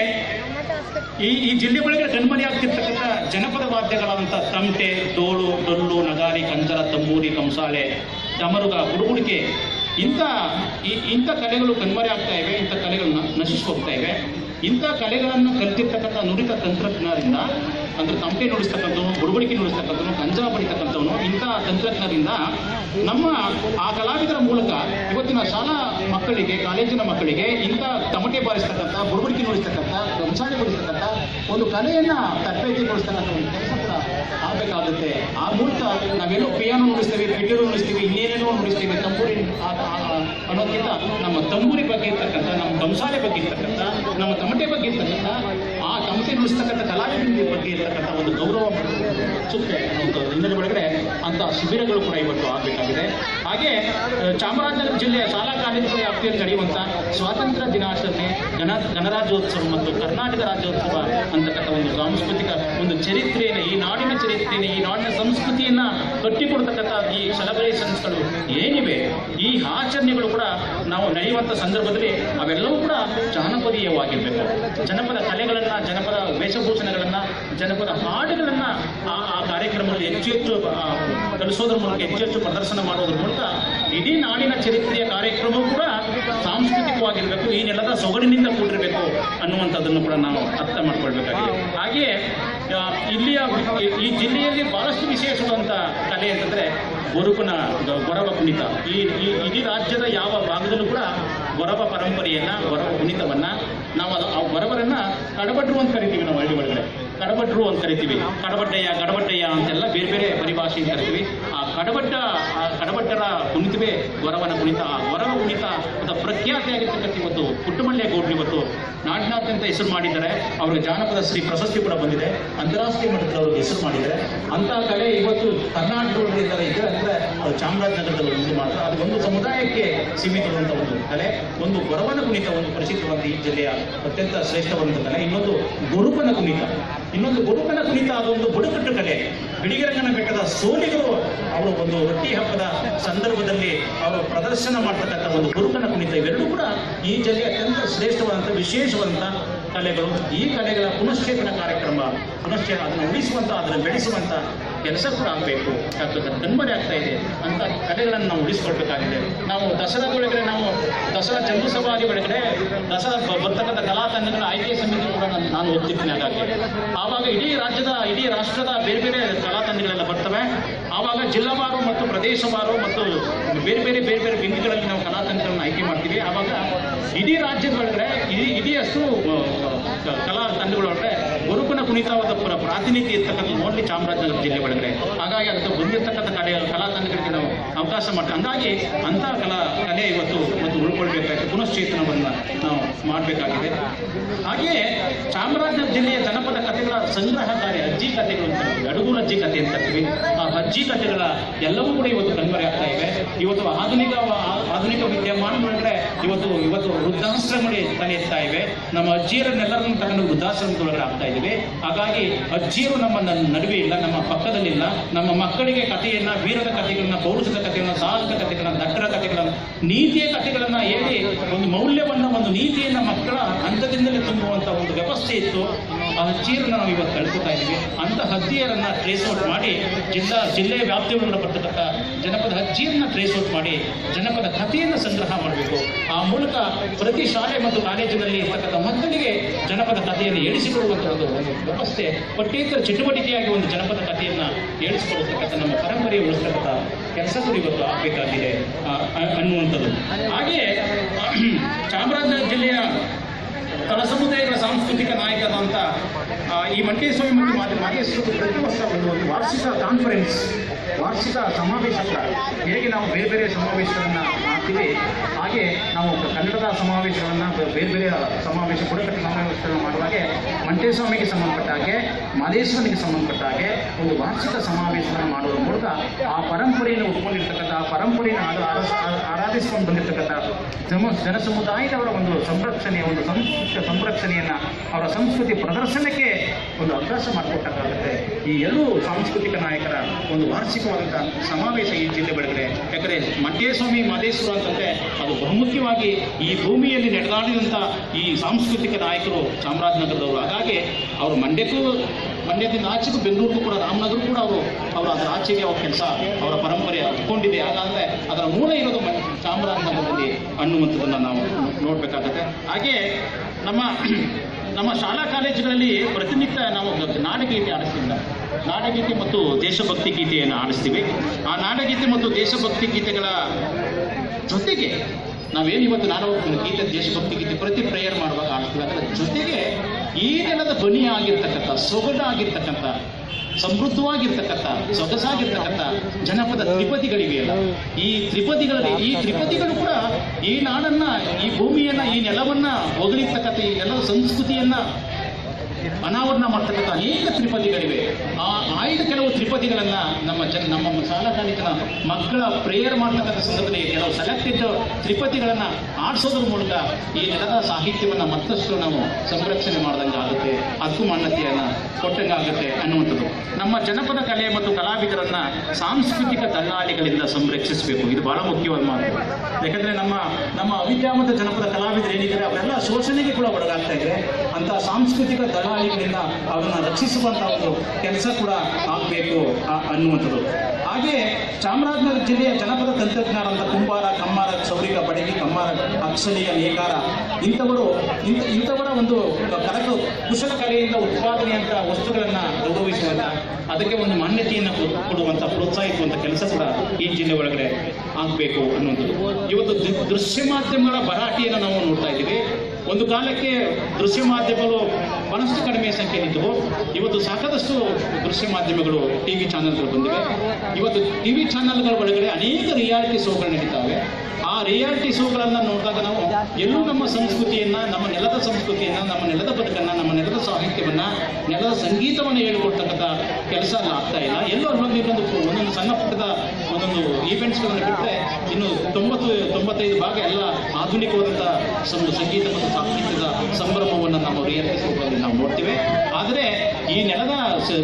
ಈ ಈ ಜಿಲ್ಲೆ ಒಳಗೆ ಕಣ್ಮರೆ ಆಗ್ತಿರ್ತಕ್ಕಂಥ ಜನಪದ ವಾದ್ಯಗಳಾದಂಥ ತಮಟೆ ಡೋಳು ಡೊಳ್ಳು ನಗಾರಿ ಕಂಜರ ತಮ್ಮೂರಿ ಕಂಸಾಳೆ ಡಮರುಗ ಗುಡುಗುಡಿಕೆ ಇಂಥ ಈ ಇಂಥ ಕಲೆಗಳು ಕಣ್ಮರೆ ಆಗ್ತಾ ಇವೆ ಇಂಥ ಕಲೆಗಳು ನ- ನಶಿಸಿ ಹೋಗ್ತಾ ಇವೆ ಇಂಥ ಕಲೆಗಳನ್ನು ಕಲಿತಿರ್ತಕ್ಕಂಥ ನುರಿತ ತಂತ್ರಜ್ಞರಿಂದ ಅಂದ್ರೆ ತಮಟೆ ನುಡಿಸ್ತಕ್ಕಂಥವನು ಬುಡಬಡಿಕೆ ನುಡಿಸ್ತಕ್ಕಂಥವನು ಗಂಜಾ ಬಡಿತಕ್ಕಂಥವನು ಇಂಥ ತಂತ್ರಜ್ಞರಿಂದ ನಮ್ಮ ಆ ಕಲಾವಿದರ ಮೂಲಕ ಇವತ್ತಿನ ಶಾಲಾ ಮಕ್ಕಳಿಗೆ ಕಾಲೇಜಿನ ಮಕ್ಕಳಿಗೆ ಇಂಥ ತಮಟೆ ಬಾರಿಸ್ತಕ್ಕಂಥ ಬುಡಬಡಿಕೆ ನುಡಿಸ್ತಕ್ಕಂಥ ಗಂಸಾಳೆ ಬಡಿಸ್ತಕ್ಕಂಥ ಒಂದು ಕಲೆಯನ್ನ ತರಬೇತಿಗೊಳಿಸ್ತಕ್ಕಂಥ ಒಂದು ಕೆಲಸ ಕೂಡ ಆಗಬೇಕಾಗುತ್ತೆ ಆ ಮೂಲಕ ನಾವೆಲ್ಲೋ ಪಿಯಾನೋ ನುಡಿಸ್ತೇವೆ ಪಿಟೀಲು ನುಡಿಸ್ತೀವಿ ಇನ್ನೇನೇನೋ ನುಡಿಸ್ತೀವಿ ತಂಬೂರಿ ಆ- ಆ- ಆ- ಅನ್ನೋದಕ್ಕಿಂತ ನಮ್ಮ ತಂಬೂರಿ ಬಗ್ಗೆ ಇರ್ತಕ್ಕಂಥ ನಮ್ಮ ಕಂಸಾಲೆ ಬಗ್ಗೆ ಇರ್ತಕ್ಕಂಥ ನಮ್ಮ ತಮಟೆ ಬಗ್ಗೆ ಇರ್ತಕ್ಕಂಥ ಆ ತಮಟೆ ನುಡಿಸ್ತಕ್ಕಂಥ ಕಲಾವಿದರ ಬಗ್ಗೆ ಇರ್ತಕ್ಕಂಥ ಒಂದು ಗೌರವ ಸುತ್ತೆ ಅನ್ನೋದು ಇನ್ನೊಂದು ಒಳಗಡೆ ಅಂತ ಶಿಬಿರಗಳು ಕೂಡ ಇವತ್ತು ಆಗಬೇಕಾಗಿದೆ ಹಾಗೆ ಆ, ಚಾಮರಾಜನಗರ ಜಿಲ್ಲೆಯ ಶಾಲಾ ಕಾಲೇಜುಗಳ ವ್ಯಾಪ್ತಿಯಲ್ಲಿ ನಡೆಯುವಂಥ ಸ್ವಾತಂತ್ರ್ಯ ದಿನಾಚರಣೆ ಗಣ ಗಣರಾಜ್ಯೋತ್ಸವ ಮತ್ತು ಕರ್ನಾಟಕ ರಾಜ್ಯೋತ್ಸವ ಅಂತಕ್ಕಂಥ ಒಂದು ಸಾಂಸ್ಕೃತಿಕ ಒಂದು ಚರಿತ್ರೆಯನ್ನು ಈ ನಾಡಿನ ಚರಿತ್ರೆಯನ್ನು ಈ ನಾಡಿನ ಸಂಸ್ಕೃತಿಯನ್ನ ಕಟ್ಟಿಕೊಡ್ತಕ್ಕಂಥ ಈ ಸೆಲೆಬ್ರೇಷನ್ಸ್ಗಳು ಏನಿವೆ ಈ ಆಚರಣೆಗಳು ಕೂಡ ನಾವು ನಡೆಯುವಂಥ ಸಂದರ್ಭದಲ್ಲಿ ಅವೆಲ್ಲವೂ ಕೂಡ ಜಾನಪದೀಯವಾಗಿರಬೇಕು ಜನಪದ ಕಲೆಗಳನ್ನ ಜನಪದ ವೇಷಭೂಷಣಗಳನ್ನ ಜನಪದ ಹಾಡುಗಳನ್ನ ಆ ಆ ಕಾರ್ಯಕ್ರಮದಲ್ಲಿ ಹೆಚ್ಚು ಹೆಚ್ಚು ಆ, ಕಲಿಸೋದ್ರ ಮೂಲಕ ಹೆಚ್ಚು ಹೆಚ್ಚು ಪ್ರದರ್ಶನ ಮಾಡೋದ್ರ ಮೂಲಕ ಇಡೀ ನಾಡಿನ ಚರಿತ್ರೆಯ ಕಾರ್ಯಕ್ರಮವೂ ಕೂಡ ಸಾಂಸ್ಕೃತಿಕವಾಗಿರಬೇಕು ಈ ನೆಲದ ಸೊಗಡಿನಿಂದ ಕೂಡಿರಬೇಕು ಅನ್ನುವಂಥದ್ದನ್ನು ಕೂಡ ನಾವು ಅರ್ಥ ಮಾಡ್ಕೊಳ್ಬೇಕಾಗಿದೆ ಹಾಗೆಯೇ ಆ, ಇಲ್ಲಿಯ ಈ ಜಿಲ್ಲೆಯಲ್ಲಿ ಬಹಳಷ್ಟು ವಿಶೇಷವಾದಂಥ ಕಲೆ ಅಂತಂದ್ರೆ ಗೊರುಕನ ಗ- ಗೊರವ ಕುಣಿತ ಈ ಈ- ಇಡೀ ರಾಜ್ಯದ ಯಾವ ಭಾಗದಲ್ಲೂ ಕೂಡ ಗೊರವ ಪರಂಪರೆಯನ್ನ ಗೊರವ ಕುಣಿತವನ್ನ ನಾವು ಅದು- ಆ ಗೊರವರನ್ನ ಕಡಬಟ್ರು ಅಂತ ಕರಿತೀವಿ ನಾವು ಹಳ್ಳಿ ಒಳಗಡೆ ಕಡಬಟ್ರು ಅಂತ ಕರಿತೀವಿ ಕಡಬಡ್ಡಯ್ಯ ಗಡಬಡ್ಡಯ್ಯ ಅಂತೆಲ್ಲ ಬೇರೆ ಬೇರೆ ಪರಿಭಾಷೆಯಿಂದ ಕರಿತೀವಿ ಆ ಕಡಬಡ್ಡ ಆ ಕಡಬಡ್ಡರ ಕುಣಿತವೇ ಗೊರವನ ಕುಣಿತ ಆ ಗೊರವ ಕುಣಿತ ಅದು ಪ್ರಖ್ಯಾತಿಯಾಗಿರ್ತಕ್ಕಂಥ ಇವತ್ತು ಪುಟ್ಟಮಲ್ಯ ಗೌಡ್ರು ಇವತ್ತು ನಾಡಿನಾದ್ಯಂತ ಹೆಸರು ಮಾಡಿದ್ದಾರೆ ಅವರಿಗೆ ಜಾನಪದ ಶ್ರೀ ಪ್ರಶಸ್ತಿ ಕೂಡ ಬಂದಿದೆ ಅಂತಾರಾಷ್ಟ್ರೀಯ ಮಟ್ಟದಲ್ಲಿ ಅವರು ಹೆಸರು ಮಾಡಿದ್ದಾರೆ ಅಂತ ಕಲೆ ಇವತ್ತು ಕರ್ನಾಟಕದಲ್ಲಿ ಇದ್ದಾರೆ ಇದೆ ಅಂದ್ರೆ ಅದು ಚಾಮರಾಜನಗರದಲ್ಲಿ ಒಂದು ಮಾತ್ರ ಅದು ಒಂದು ಸಮುದಾಯಕ್ಕೆ ಸೀಮಿತವಾದಂಥ ಒಂದು ಕಲೆ ಒಂದು ಗೊರವನ ಕುಣಿತ ಒಂದು ಪರಿಚಿತವಾದ ಈ ಜಿಲ್ಲೆಯ ಅತ್ಯಂತ ಶ್ರೇಷ್ಠವಾದಂಥ ಕಲೆ ಇನ್ನೊಂದು ಗುರುಪನ ಕುಣಿತ ಇನ್ನೊಂದು ಗುರುಪನ ಕುಣಿತ ಅದೊಂದು ಬುಡಕಟ್ಟು ಕಲೆ ಬಿಡಿಗೆರಂಗನ ಬೆಟ್ಟದ ಸೋಲಿಗರು ಅವರು ಒಂದು ರೊಟ್ಟಿ ಹಬ್ಬದ ಸಂದರ್ಭದಲ್ಲಿ ಅವರು ಪ್ರದರ್ಶನ ಮಾಡ್ತಕ್ಕಂಥ ಒಂದು ಗುರುಪನ ಕುಣಿತ ಇವೆರಡೂ ಕೂಡ ಈ ಜಿಲ್ಲೆಯ ಅತ್ಯಂತ ಶ್ರೇಷ್ಠವಾದಂಥ ವಿಶೇಷವಾದಂಥ ಕಲೆಗಳು ಈ ಕಲೆಗಳ ಪುನಶ್ಚೇತನ ಕಾರ್ಯಕ್ರಮ ಪುನಶ್ಚೇತ ಅದನ್ನು ಉಳಿಸುವಂತ ಅದನ್ನು ಬೆಳೆಸುವಂತ ಕೆಲಸ ಕೂಡ ಆಗಬೇಕು ಯಾಕಂದ್ರೆ ಕಣ್ಮರೆ ಆಗ್ತಾ ಇದೆ ಅಂತ ಕಲೆಗಳನ್ನು ನಾವು ಉಳಿಸ್ಕೊಳ್ಬೇಕಾಗಿದೆ ನಾವು ದಸರಾ ಒಳಗಡೆ ನಾವು ದಸರಾ ಜಂಬೂ ಸವಾರಿ ಒಳಗಡೆ ದಸರಾ ಬ- ಬರ್ತಕ್ಕಂಥ ಕಲಾ ತಂಡಗಳ ಆಯ್ಕೆ ಸಮಿತಿ ಕೂಡ ನಾನು ನಾನು ಓದ್ತಿರ್ತೀನಿ ಹಾಗಾಗಿ ಆವಾಗ ಇಡೀ ರಾಜ್ಯದ ಇಡೀ ರಾಷ್ಟ್ರದ ಬೇರೆ ಬೇರೆ ಕಲಾ ತಂಡಗಳೆಲ್ಲ ಬರ್ತವೆ ಆವಾಗ ಜಿಲ್ಲಾವಾರು ಮತ್ತು ಪ್ರದೇಶವಾರು ಮತ್ತು ಬೇರೆ ಬೇರೆ ಬೇರೆ ಬೇರೆ ಬಿಂದುಗಳಲ್ಲಿ ನಾವು ಕಲಾ ತಂಡಗಳನ್ನು ಆಯ್ಕೆ ಮಾಡ್ತೀವಿ ಆವಾಗ ಇಡೀ ರಾಜ್ಯದ ಒಳಗಡೆ ಇಡೀ ಇಡೀ ಅಷ್ಟು ಆ, ಕ- ಕಲಾ ತಂಡಗಳೊಳಗಡೆ ಗುರುಕುನ ಕುಣಿತವಾದ ಪ್ರ- ಪ್ರಾತಿನಿಧ್ಯ ಇರ್ತಕ್ಕಂಥ ನೋಡ್ಲಿ ಚಾಮರಾಜನಗರ ಜಿಲ್ಲೆ ಒಳಗಡೆ ಹಾಗಾಗಿ ಅದಕ್ಕೆ ಬಂದಿರ್ತಕ್ಕಂಥ ಕಲೆ ಕಲಾ ತಂಡಗಳಿಗೆ ನಾವು ಅವಕಾಶ ಮಾಡ್ತೀವಿ ಹಂಗಾಗಿ ಅಂತಹ ಕಲಾ ಕಲೆ ಇವತ್ತು ಇವತ್ತು ಉಳ್ಕೊಳ್ಬೇಕಾಗಿದೆ ಪುನಶ್ಚೇತನವನ್ನು ನಾವು ಮಾಡಬೇಕಾಗಿದೆ ಹಾಗೆಯೇ ಚಾಮರಾಜನಗರ ಜಿಲ್ಲೆಯ ಜನಪದ ಕಥೆಗಳ ಸಂಗ್ರಹ ಕಾರ್ಯ ಅಜ್ಜಿ ಕಥೆಗಳು ಅಂತ ಕರಿತೀವಿ ಅಡುಗೂರ ಅಜ್ಜಿ ಕಥೆ ಅಂತ ಕರಿತೀವಿ ಆ ಅಜ್ಜಿ ಕಥೆಗಳ ಎಲ್ಲವೂ ಕೂಡ ಇವತ್ತು ಕಣ್ಮರೆ ಆಗ್ತಾ ಇವೆ ಇವತ್ತು ಆಧುನಿಕ ಆ- ಆಧುನಿಕ ವಿದ್ಯಮಾನ ಒಳಗಡೆ ಇವತ್ತು ಇವತ್ತು ವೃದ್ಧಾಶ್ರಮಗಳು ತಲೆ ಎತ್ತಾ ಇವೆ ನಮ್ಮ ಅಜ್ಜಿಯರನ್ನೆಲ್ಲರನ್ನು ತಗೊಂಡು ವೃದ್ಧಾಶ್ರಮದೊಳಗಡೆ ಆಗ್ತಾ ಇದ್ದೀವಿ ಹಾಗಾಗಿ ಅಜ್ಜಿಯರು ನಮ್ಮ ನ- ನಡುವೆ ಇಲ್ಲ ನಮ್ಮ ಪಕ್ಕದಲ್ಲಿಲ್ಲ ನಮ್ಮ ಮಕ್ಕಳಿಗೆ ಕಥೆಯನ್ನ ವೀರದ ಕಥೆಗಳನ್ನ ಪೌರುಷದ ಕಥೆಗಳನ್ನ ಸಾಹಸದ ಕಥೆಗಳನ್ನ ದಟ್ಟರ ಕಥೆಗಳನ್ನ ನೀತಿಯ ಕಥೆಗಳನ್ನ ಹೇಳಿ ಒಂದು ಮೌಲ್ಯವನ್ನ ಒಂದು ನೀತಿಯನ್ನ ಮಕ್ಕಳ ಹಂತದಿಂದಲೇ ತುಂಬುವಂತ ಒಂದು ವ್ಯವಸ್ಥೆ ಇತ್ತು ಆ ಅಜ್ಜಿಯರನ್ನ ನಾವು ಇವತ್ತು ಕಳ್ಕೊತಾ ಇದ್ದೀವಿ ಅಂತ ಹಜ್ಜಿಯರನ್ನ ಟ್ರೇಸ್ ಔಟ್ ಮಾಡಿ ಜಿಲ್ಲಾ ಜಿಲ್ಲೆಯ ವ್ಯಾಪ್ತಿಯೊಳಗಡೆ ಬರ್ತಕ್ಕಂಥ ಜನಪದ ಹಜ್ಜಿಯನ್ನ ಟ್ರೇಸ್ ಔಟ್ ಮಾಡಿ ಜನಪದ ಕಥೆಯನ್ನು ಸಂಗ್ರಹ ಮಾಡಬೇಕು ಆ ಮೂಲಕ ಪ್ರತಿ ಶಾಲೆ ಮತ್ತು ಕಾಲೇಜಿನಲ್ಲಿ ಇರ್ತಕ್ಕಂಥ ಮಕ್ಕಳಿಗೆ ಜನಪದ ಕಥೆಯನ್ನು ಹೇಳಿಸಿಕೊಡುವಂಥ ಒಂದು ಒಂದು ವ್ಯವಸ್ಥೆ ಪಠ್ಯೇತರ ಚಟುವಟಿಕೆಯಾಗಿ ಒಂದು ಜನಪದ ಕಥೆಯನ್ನ ಹೇಳಿಸಿಕೊಡತಕ್ಕಂಥ ನಮ್ಮ ಪರಂಪರೆ ಉಳಿಸ್ತಕ್ಕಂಥ ಕೆಲಸಗಳು ಇವತ್ತು ಆಗಬೇಕಾಗಿದೆ ಆ, ಆ- ಅನ್ನುವಂಥದ್ದು ಹಾಗೆಯೇ ಚಾಮರಾಜನಗರ ಜಿಲ್ಲೆಯ ತಳ ಸಮುದಾಯಗಳ ಸಾಂಸ್ಕೃತಿಕ ನಾಯಕರಾದಂಥ ಆ, ಈ ಮಂಟೇಸ್ವಾಮಿ ಮತ್ತು ಮಾತೆ ಮಾದೇಶ್ವರ ಪ್ರತಿ ವರ್ಷ ಒಂದು ಒಂದು ವಾರ್ಷಿಕ ಕಾನ್ಫರೆನ್ಸ್ ವಾರ್ಷಿಕ ಸಮಾವೇಶ ಕೂಡ ಹೇಗೆ ನಾವು ಬೇರೆ ಬೇರೆ ಸಮಾವೇಶಗಳನ್ನು ಮಾಡ್ತೀವಿ ಹಾಗೆ ನಾವು ಕನ್ನಡದ ಸಮಾವೇಶಗಳನ್ನು ಬೇರೆ ಬೇರೆ ಸಮಾವೇಶ ಬುಡಕಟ್ಟು ಸಮಾವೇಶಗಳನ್ನು ಮಾಡುವಾಗೆ ಮಂಟೇಸ್ವಾಮಿಗೆ ಸಂಬಂಧಪಟ್ಟ ಹಾಗೆ ಮಾದೇಶ್ವರನಿಗೆ ಸಂಬಂಧಪಟ್ಟ ಹಾಗೆ ಒಂದು ವಾರ್ಷಿಕ ಸಮಾವೇಶವನ್ನು ಮಾಡುವ ಮೂಲಕ ಆ ಪರಂಪರೆಯನ್ನು ಒಪ್ಕೊಂಡಿರ್ತಕ್ಕಂಥ ಆ ಪರಂಪರೆಯನ್ನು ಆರ- ಆರ- ಆರಾಧಿಸಿಕೊಂಡು ಬಂದಿರತಕ್ಕಂಥ ಜಮ ಜನ ಸಮುದಾಯದವರ ಒಂದು ಸಂರಕ್ಷಣೆಯ ಒಂದು ಸಂಸ್ಕೃತಿಯ ಸಂರಕ್ಷಣೆಯನ್ನ ಅವರ ಸಂಸ್ಕೃತಿ ಪ್ರದರ್ಶನಕ್ಕೆ ಒಂದು ಅವಕಾಶ ಮಾಡಿಕೊಟ್ಟಾಗುತ್ತೆ ಈ ಎರಡೂ ಸಾಂಸ್ಕೃತಿಕ ನಾಯಕರ ಒಂದು ವಾರ್ಷಿಕವಾದಂಥ ಸಮಾವೇಶ ಈ ಜಿಲ್ಲೆ ಒಳಗಡೆ ಯಾಕಂದರೆ ಮಂಟೇಸ್ವಾಮಿ ಮಾದೇಶ್ವರ ಅಂತಂದ್ರೆ ಅದು ಬಹುಮುಖ್ಯವಾಗಿ ಈ ಭೂಮಿಯಲ್ಲಿ ನಡೆದಾಡಿದಂಥ ಈ ಸಾಂಸ್ಕೃತಿಕ ನಾಯಕರು ಚಾಮರಾಜನಗರದವರು ಹಾಗಾಗಿ ಅವರು ಮಂಡ್ಯಕ್ಕೂ ಮಂಡ್ಯದಿಂದ ಆಚೆಗೂ ಬೆಂಗಳೂರಿಗೂ ಕೂಡ ರಾಮನಗರ ಕೂಡ ಅವರು ಅವರು ಅದರ ಆಚೆಗೆ ಅವ್ರ ಕೆಲಸ ಅವರ ಪರಂಪರೆ ಹತ್ಕೊಂಡಿದೆ ಹಾಗಾದ್ರೆ ಅದರ ಮೂಲ ಇರೋದು ಮ- ಚಾಮರಾಜನಗರದಲ್ಲಿ ಅನ್ನುವಂಥದ್ದನ್ನು ನಾವು ನೋಡಬೇಕಾಗತ್ತೆ ಹಾಗೆ ನಮ್ಮ ನಮ್ಮ ಶಾಲಾ ಕಾಲೇಜುಗಳಲ್ಲಿ ಪ್ರತಿನಿತ್ಯ ನಾವು ನಾಡಗೀತೆ ಆಡಿಸ್ತಿಲ್ಲ ನಾಡಗೀತೆ ಮತ್ತು ದೇಶಭಕ್ತಿ ಗೀತೆಯನ್ನು ಆಡಿಸ್ತೀವಿ ಆ ನಾಡಗೀತೆ ಮತ್ತು ದೇಶಭಕ್ತಿ ಗೀತೆಗಳ ಜೊತೆಗೆ ನಾವೇನು ಇವತ್ತು ನಾನು ಗೀತೆ ದೇಶಭಕ್ತಿ ಗೀತೆ ಪ್ರತಿ ಪ್ರೇಯರ್ ಮಾಡುವಾಗ ಆಡ್ತೀವಿ ಅದರ ಜೊತೆಗೆ ಈ ನೆಲದ ಧ್ವನಿಯಾಗಿರ್ತಕ್ಕಂಥ ಸೊಗಡಾಗಿರ್ತಕ್ಕಂಥ ಸಮೃದ್ಧವಾಗಿರ್ತಕ್ಕಂಥ ಸೊಗಸಾಗಿರ್ತಕ್ಕಂಥ ಜನಪದ ತ್ರಿಪದಿಗಳಿವೆಯಲ್ಲ ಈ ತ್ರಿಪದಿಗಳಲ್ಲಿ ಈ ತ್ರಿಪದಿಗಳು ಕೂಡ ಈ ನಾಡನ್ನ ಈ ಭೂಮಿಯನ್ನ ಈ ನೆಲವನ್ನ ಹೊಗಳಿರ್ತಕ್ಕಂಥ ಈ ನೆಲದ ಸಂಸ್ಕೃತಿಯನ್ನ ಅನಾವರಣ ಮಾಡ್ತಕ್ಕಂಥ ಅನೇಕ ತ್ರಿಪದಿಗಳಿವೆ ಆ ಆಯ್ದ ಕೆಲವು ತ್ರಿಪದಿಗಳನ್ನ ನಮ್ಮ ಜನ ನಮ್ಮ ಶಾಲಾ ಕಾಲೇಜಿನ ಮಕ್ಕಳ ಪ್ರೇಯರ್ ಮಾಡ್ತಕ್ಕಂಥ ಸಂದರ್ಭದಲ್ಲಿ ಕೆಲವು ಸೆಲೆಕ್ಟೆಡ್ ತ್ರಿಪದಿಗಳನ್ನ ಆಡಿಸೋದ್ರ ಮೂಲಕ ಈ ನೆಲದ ಸಾಹಿತ್ಯವನ್ನ ಮತ್ತಷ್ಟು ನಾವು ಸಂರಕ್ಷಣೆ ಮಾಡ್ದಂಗೆ ಆಗುತ್ತೆ ಅದಕ್ಕೂ ಮಾನ್ಯತೆಯನ್ನ ಕೊಟ್ಟಂಗಾಗುತ್ತೆ ಅನ್ನುವಂಥದ್ದು ನಮ್ಮ ಜನಪದ ಕಲೆ ಮತ್ತು ಕಲಾವಿದರನ್ನ ಸಾಂಸ್ಕೃತಿಕ ದಲ್ಲಾಳಿಗಳಿಂದ ಸಂರಕ್ಷಿಸಬೇಕು ಇದು ಬಹಳ ಮುಖ್ಯವಾದ ಮಾತು ಯಾಕಂದ್ರೆ ನಮ್ಮ ನಮ್ಮ ಅವಿದ್ಯಾವಂತ ಜನಪದ ಕಲಾವಿದರು ಏನಿದ್ದಾರೆ ಅವರೆಲ್ಲ ಶೋಷಣೆಗೆ ಕೂಡ ಒಳಗಾಗ್ತಾ ಇದ್ದಾರೆ ಅಂತ ಸಾಂಸ್ಕೃತಿಕ ದಲ್ಲಾಳಿಗಳಿಂದ ಅವರನ್ನ ರಕ್ಷಿಸುವಂತ ಒಂದು ಕೆಲಸ ಕೂಡ ಆಗಬೇಕು ಅನ್ನುವಂಥದ್ದು ಹಾಗೆ ಚಾಮರಾಜನಗರ ಜಿಲ್ಲೆಯ ಜನಪದ ತಂತ್ರಜ್ಞಾನದ ಕುಂಬಾರ ಕಮ್ಮಾರ ಕ್ಷೌರಿಕ ಬಡಗಿ ಕಮ್ಮಾರ ಅಕ್ಷಲೀಯ ನೇಕಾರ ಇಂಥವರು ಇಂಥ ಇಂಥವರ ಒಂದು ಕರಕ ಕುಶಲ ಕಲೆಯಿಂದ ಉತ್ಪಾದನೆಯಂತ ವಸ್ತುಗಳನ್ನ ಗೌರವಿಸುವಂತ ಅದಕ್ಕೆ ಒಂದು ಮಾನ್ಯತೆಯನ್ನು ಕೊ- ಕೊಡುವಂತ ಪ್ರೋತ್ಸಾಹಿಸುವಂತ ಕೆಲಸ ಕೂಡ ಈ ಜಿಲ್ಲೆ ಒಳಗಡೆ ಆಗಬೇಕು ಅನ್ನುವಂಥದ್ದು ಇವತ್ತು ದಿ- ದೃಶ್ಯ ಮಾಧ್ಯಮಗಳ ಭರಾಟೆಯನ್ನು ನಾವು ನೋಡ್ತಾ ಇದ್ದೀವಿ ಒಂದು ಕಾಲಕ್ಕೆ ದೃಶ್ಯ ಮಾಧ್ಯಮಗಳು ಬಹಳಷ್ಟು ಕಡಿಮೆ ಸಂಖ್ಯೆಯಲ್ಲಿದ್ದವು ಇವತ್ತು ಸಾಕಷ್ಟು ದೃಶ್ಯ ಮಾಧ್ಯಮಗಳು ಟಿವಿ ಚಾನೆಲ್ಗಳು ಬಂದಿವೆ ಇವತ್ತು ಟಿವಿ ಚಾನೆಲ್ಗಳ ಒಳಗಡೆ ಅನೇಕ ರಿಯಾಲಿಟಿ ಶೋಗಳು ನಡೀತಾವೆ ಆ ರಿಯಾಲಿಟಿ ಶೋಗಳನ್ನ ನೋಡಿದಾಗ ನಾವು ಎಲ್ಲೂ ನಮ್ಮ ಸಂಸ್ಕೃತಿಯನ್ನ ನಮ್ಮ ನೆಲದ ಸಂಸ್ಕೃತಿಯನ್ನ ನಮ್ಮ ನೆಲದ ಬದುಕನ್ನ ನಮ್ಮ ನೆಲದ ಸಾಹಿತ್ಯವನ್ನ ನೆಲದ ಸಂಗೀತವನ್ನು ಹೇಳ್ಕೊಡ್ತಕ್ಕಂಥ ಕೆಲಸ ಅಲ್ಲಿ ಆಗ್ತಾ ಇಲ್ಲ ಎಲ್ಲೋ ಅಲ್ಲೊಂದು ಇನ್ನೊಂದು ಒಂದೊಂದು ಸಣ್ಣ ಪುಟ್ಟದ ಒಂದೊಂದು ಈವೆಂಟ್ಸ್ಗಳನ್ನು ಬಿಟ್ಟರೆ ಇನ್ನು ತೊಂಬತ್ತು ತೊಂಬತ್ತೈದು ಭಾಗ ಎಲ್ಲ ಆಧುನಿಕವಾದಂಥ ಸಂ- ಸಂಗೀತ ಮತ್ತು ಸಾಹಿತ್ಯದ ಸಂಭ್ರಮವನ್ನು ನಾವು ರಿಯಾಲಿಟಿ ಶೋಗಳಲ್ಲಿ ನಾವು ನೋಡ್ತೀವಿ ಆದರೆ ಈ ನೆಲದ ಸ-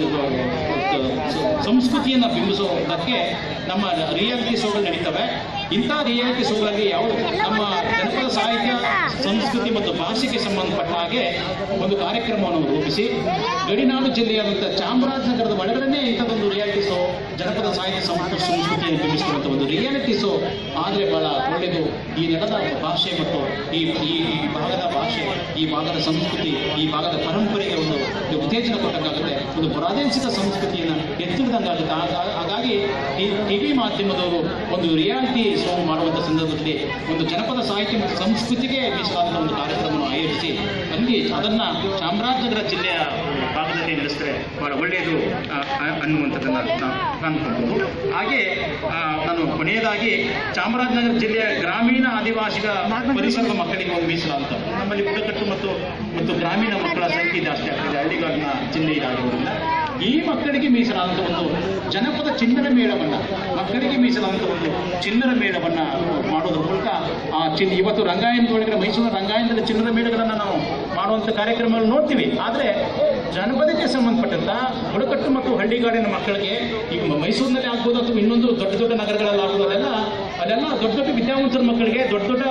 ಸ- ಸಂಸ್ಕೃತಿಯನ್ನು ಬಿಂಬಿಸೋದಕ್ಕೆ ನಮ್ಮ ರಿಯಾಲಿಟಿ ಶೋಗಳು ನಡೀತವೆ ಇಂಥ ರಿಯಾಲಿಟಿ ಶೋಗಳಲ್ಲಿ ಯಾವ ನಮ್ಮ ಜನಪದ ಸಾಹಿತ್ಯ ಸಂಸ್ಕೃತಿ ಮತ್ತು ಭಾಷೆಗೆ ಸಂಬಂಧಪಟ್ಟ ಹಾಗೆ ಒಂದು ಕಾರ್ಯಕ್ರಮವನ್ನು ರೂಪಿಸಿ ಗಡಿನಾಡು ಜಿಲ್ಲೆಯಾದಂಥ ಚಾಮರಾಜನಗರದ ಒಳಗಡೆ ಇಂಥದ್ದೊಂದು ರಿಯಾಲಿಟಿ ಶೋ ಜನಪದ ಸಾಹಿತ್ಯ ಸಂಸ್ಕೃತಿ ಸಂಸ್ಕೃತಿಯನ್ನು ಬಿಂಬಿಸುವಂಥ ಒಂದು ರಿಯಾಲಿಟಿ ಶೋ ಆದರೆ ಬಹಳ ಒಳ್ಳೆಯದು ಈ ನೆಲದ ಭಾಷೆ ಮತ್ತು ಈ ಈ ಈ ಭಾಗದ ಭಾಷೆ ಈ ಭಾಗದ ಸಂಸ್ಕೃತಿ ಈ ಭಾಗದ ಪರಂಪರೆಗೆ ಒಂದು ಉತ್ತೇಜನ ಕೊಟ್ಟಂಗಾಗುತ್ತೆ ಒಂದು ಪ್ರಾದೇಶಿಕ ಸಂಸ್ಕೃತಿಯನ್ನು ಎತ್ತಿಡ್ದಂಗಾಗುತ್ತೆ ಹಾಗಾ- ಹಾಗಾಗಿ ಈ ಟಿವಿ ಮಾಧ್ಯಮದವರು ಒಂದು ರಿಯಾಲಿಟಿ ಶೋ ಮಾಡುವಂಥ ಸಂದರ್ಭದಲ್ಲಿ ಒಂದು ಜನಪದ ಸಾಹಿತ್ಯ ಮತ್ತು ಸಂಸ್ಕೃತಿಗೆ ಮೀಸಲಾದಂಥ ಒಂದು ಕಾರ್ಯಕ್ರಮವನ್ನು ಆಯೋಜಿಸಿ ಅಲ್ಲಿ ಅದನ್ನ ಚಾಮರಾಜನಗರ ಜಿಲ್ಲೆಯ ಭಾಗದಲ್ಲಿ ನಡೆಸಿದ್ರೆ ಬಹಳ ಒಳ್ಳೆಯದು ಆ, ಆ, ಅನ್ನುವಂಥದ್ದನ್ನ ನಾವು ಕಾಣ್ಕೊಳ್ಬೋದು ಹಾಗೆ ಆ, ನಾನು ಕೊನೆಯದಾಗಿ ಚಾಮರಾಜನಗರ ಜಿಲ್ಲೆಯ ಗ್ರಾಮೀಣ ಆದಿವಾಸಿಗಳ ಪರಿಸರದ ಮಕ್ಕಳಿಗೆ ಒಂದು ಮೀಸಲಾಂತ ನಮ್ಮಲ್ಲಿ ಬುಡಕಟ್ಟು ಮತ್ತು ಮತ್ತು ಗ್ರಾಮೀಣ ಮಕ್ಕಳ ಸಂಖ್ಯೆ ಜಾಸ್ತಿ ಆಗ್ತಿದೆ ಹಳ್ಳಿಗಾಡಿನ ಜಿಲ್ಲೆ ಇದಾಗಿರೋದ್ರಿಂದ ಈ ಮಕ್ಕಳಿಗೆ ಮೀಸಲಾದಂಥ ಒಂದು ಜನಪದ ಚಿನ್ನರ ಮೇಳವನ್ನ ಮಕ್ಕಳಿಗೆ ಮೀಸಲಾದಂಥ ಒಂದು ಚಿನ್ನರ ಮೇಳವನ್ನ ಮಾಡೋದ್ರ ಮೂಲಕ ಆ ಚಿನ್ನ ಇವತ್ತು ರಂಗಾಯಣದೊಳಗಡೆ ಮೈಸೂರಿನ ರಂಗಾಯಣದಲ್ಲಿ ಚಿನ್ನರ ಮೇಳಗಳನ್ನು ನಾವು ಮಾಡುವಂಥ ಕಾರ್ಯಕ್ರಮಗಳು ನೋಡ್ತೀವಿ ಆದರೆ ಜನಪದಕ್ಕೆ ಸಂಬಂಧಪಟ್ಟಂತ ಬುಡಕಟ್ಟು ಮತ್ತು ಹಳ್ಳಿಗಾಡಿನ ಮಕ್ಕಳಿಗೆ ಈಗ ಮೈಸೂರಿನಲ್ಲಿ ಆಗ್ಬೋದು ಅಥವಾ ಇನ್ನೊಂದು ದೊಡ್ಡ ದೊಡ್ಡ ನಗರಗಳಲ್ಲಿ ಆಗ್ಬೋದು ಅಲ್ಲೆಲ್ಲ ಅಲ್ಲೆಲ್ಲ ದೊಡ್ಡ ದೊಡ್ಡ ವಿದ್ಯಾವಂತರ ಮಕ್ಕಳಿಗೆ ದೊಡ್ಡ ದೊಡ್ಡ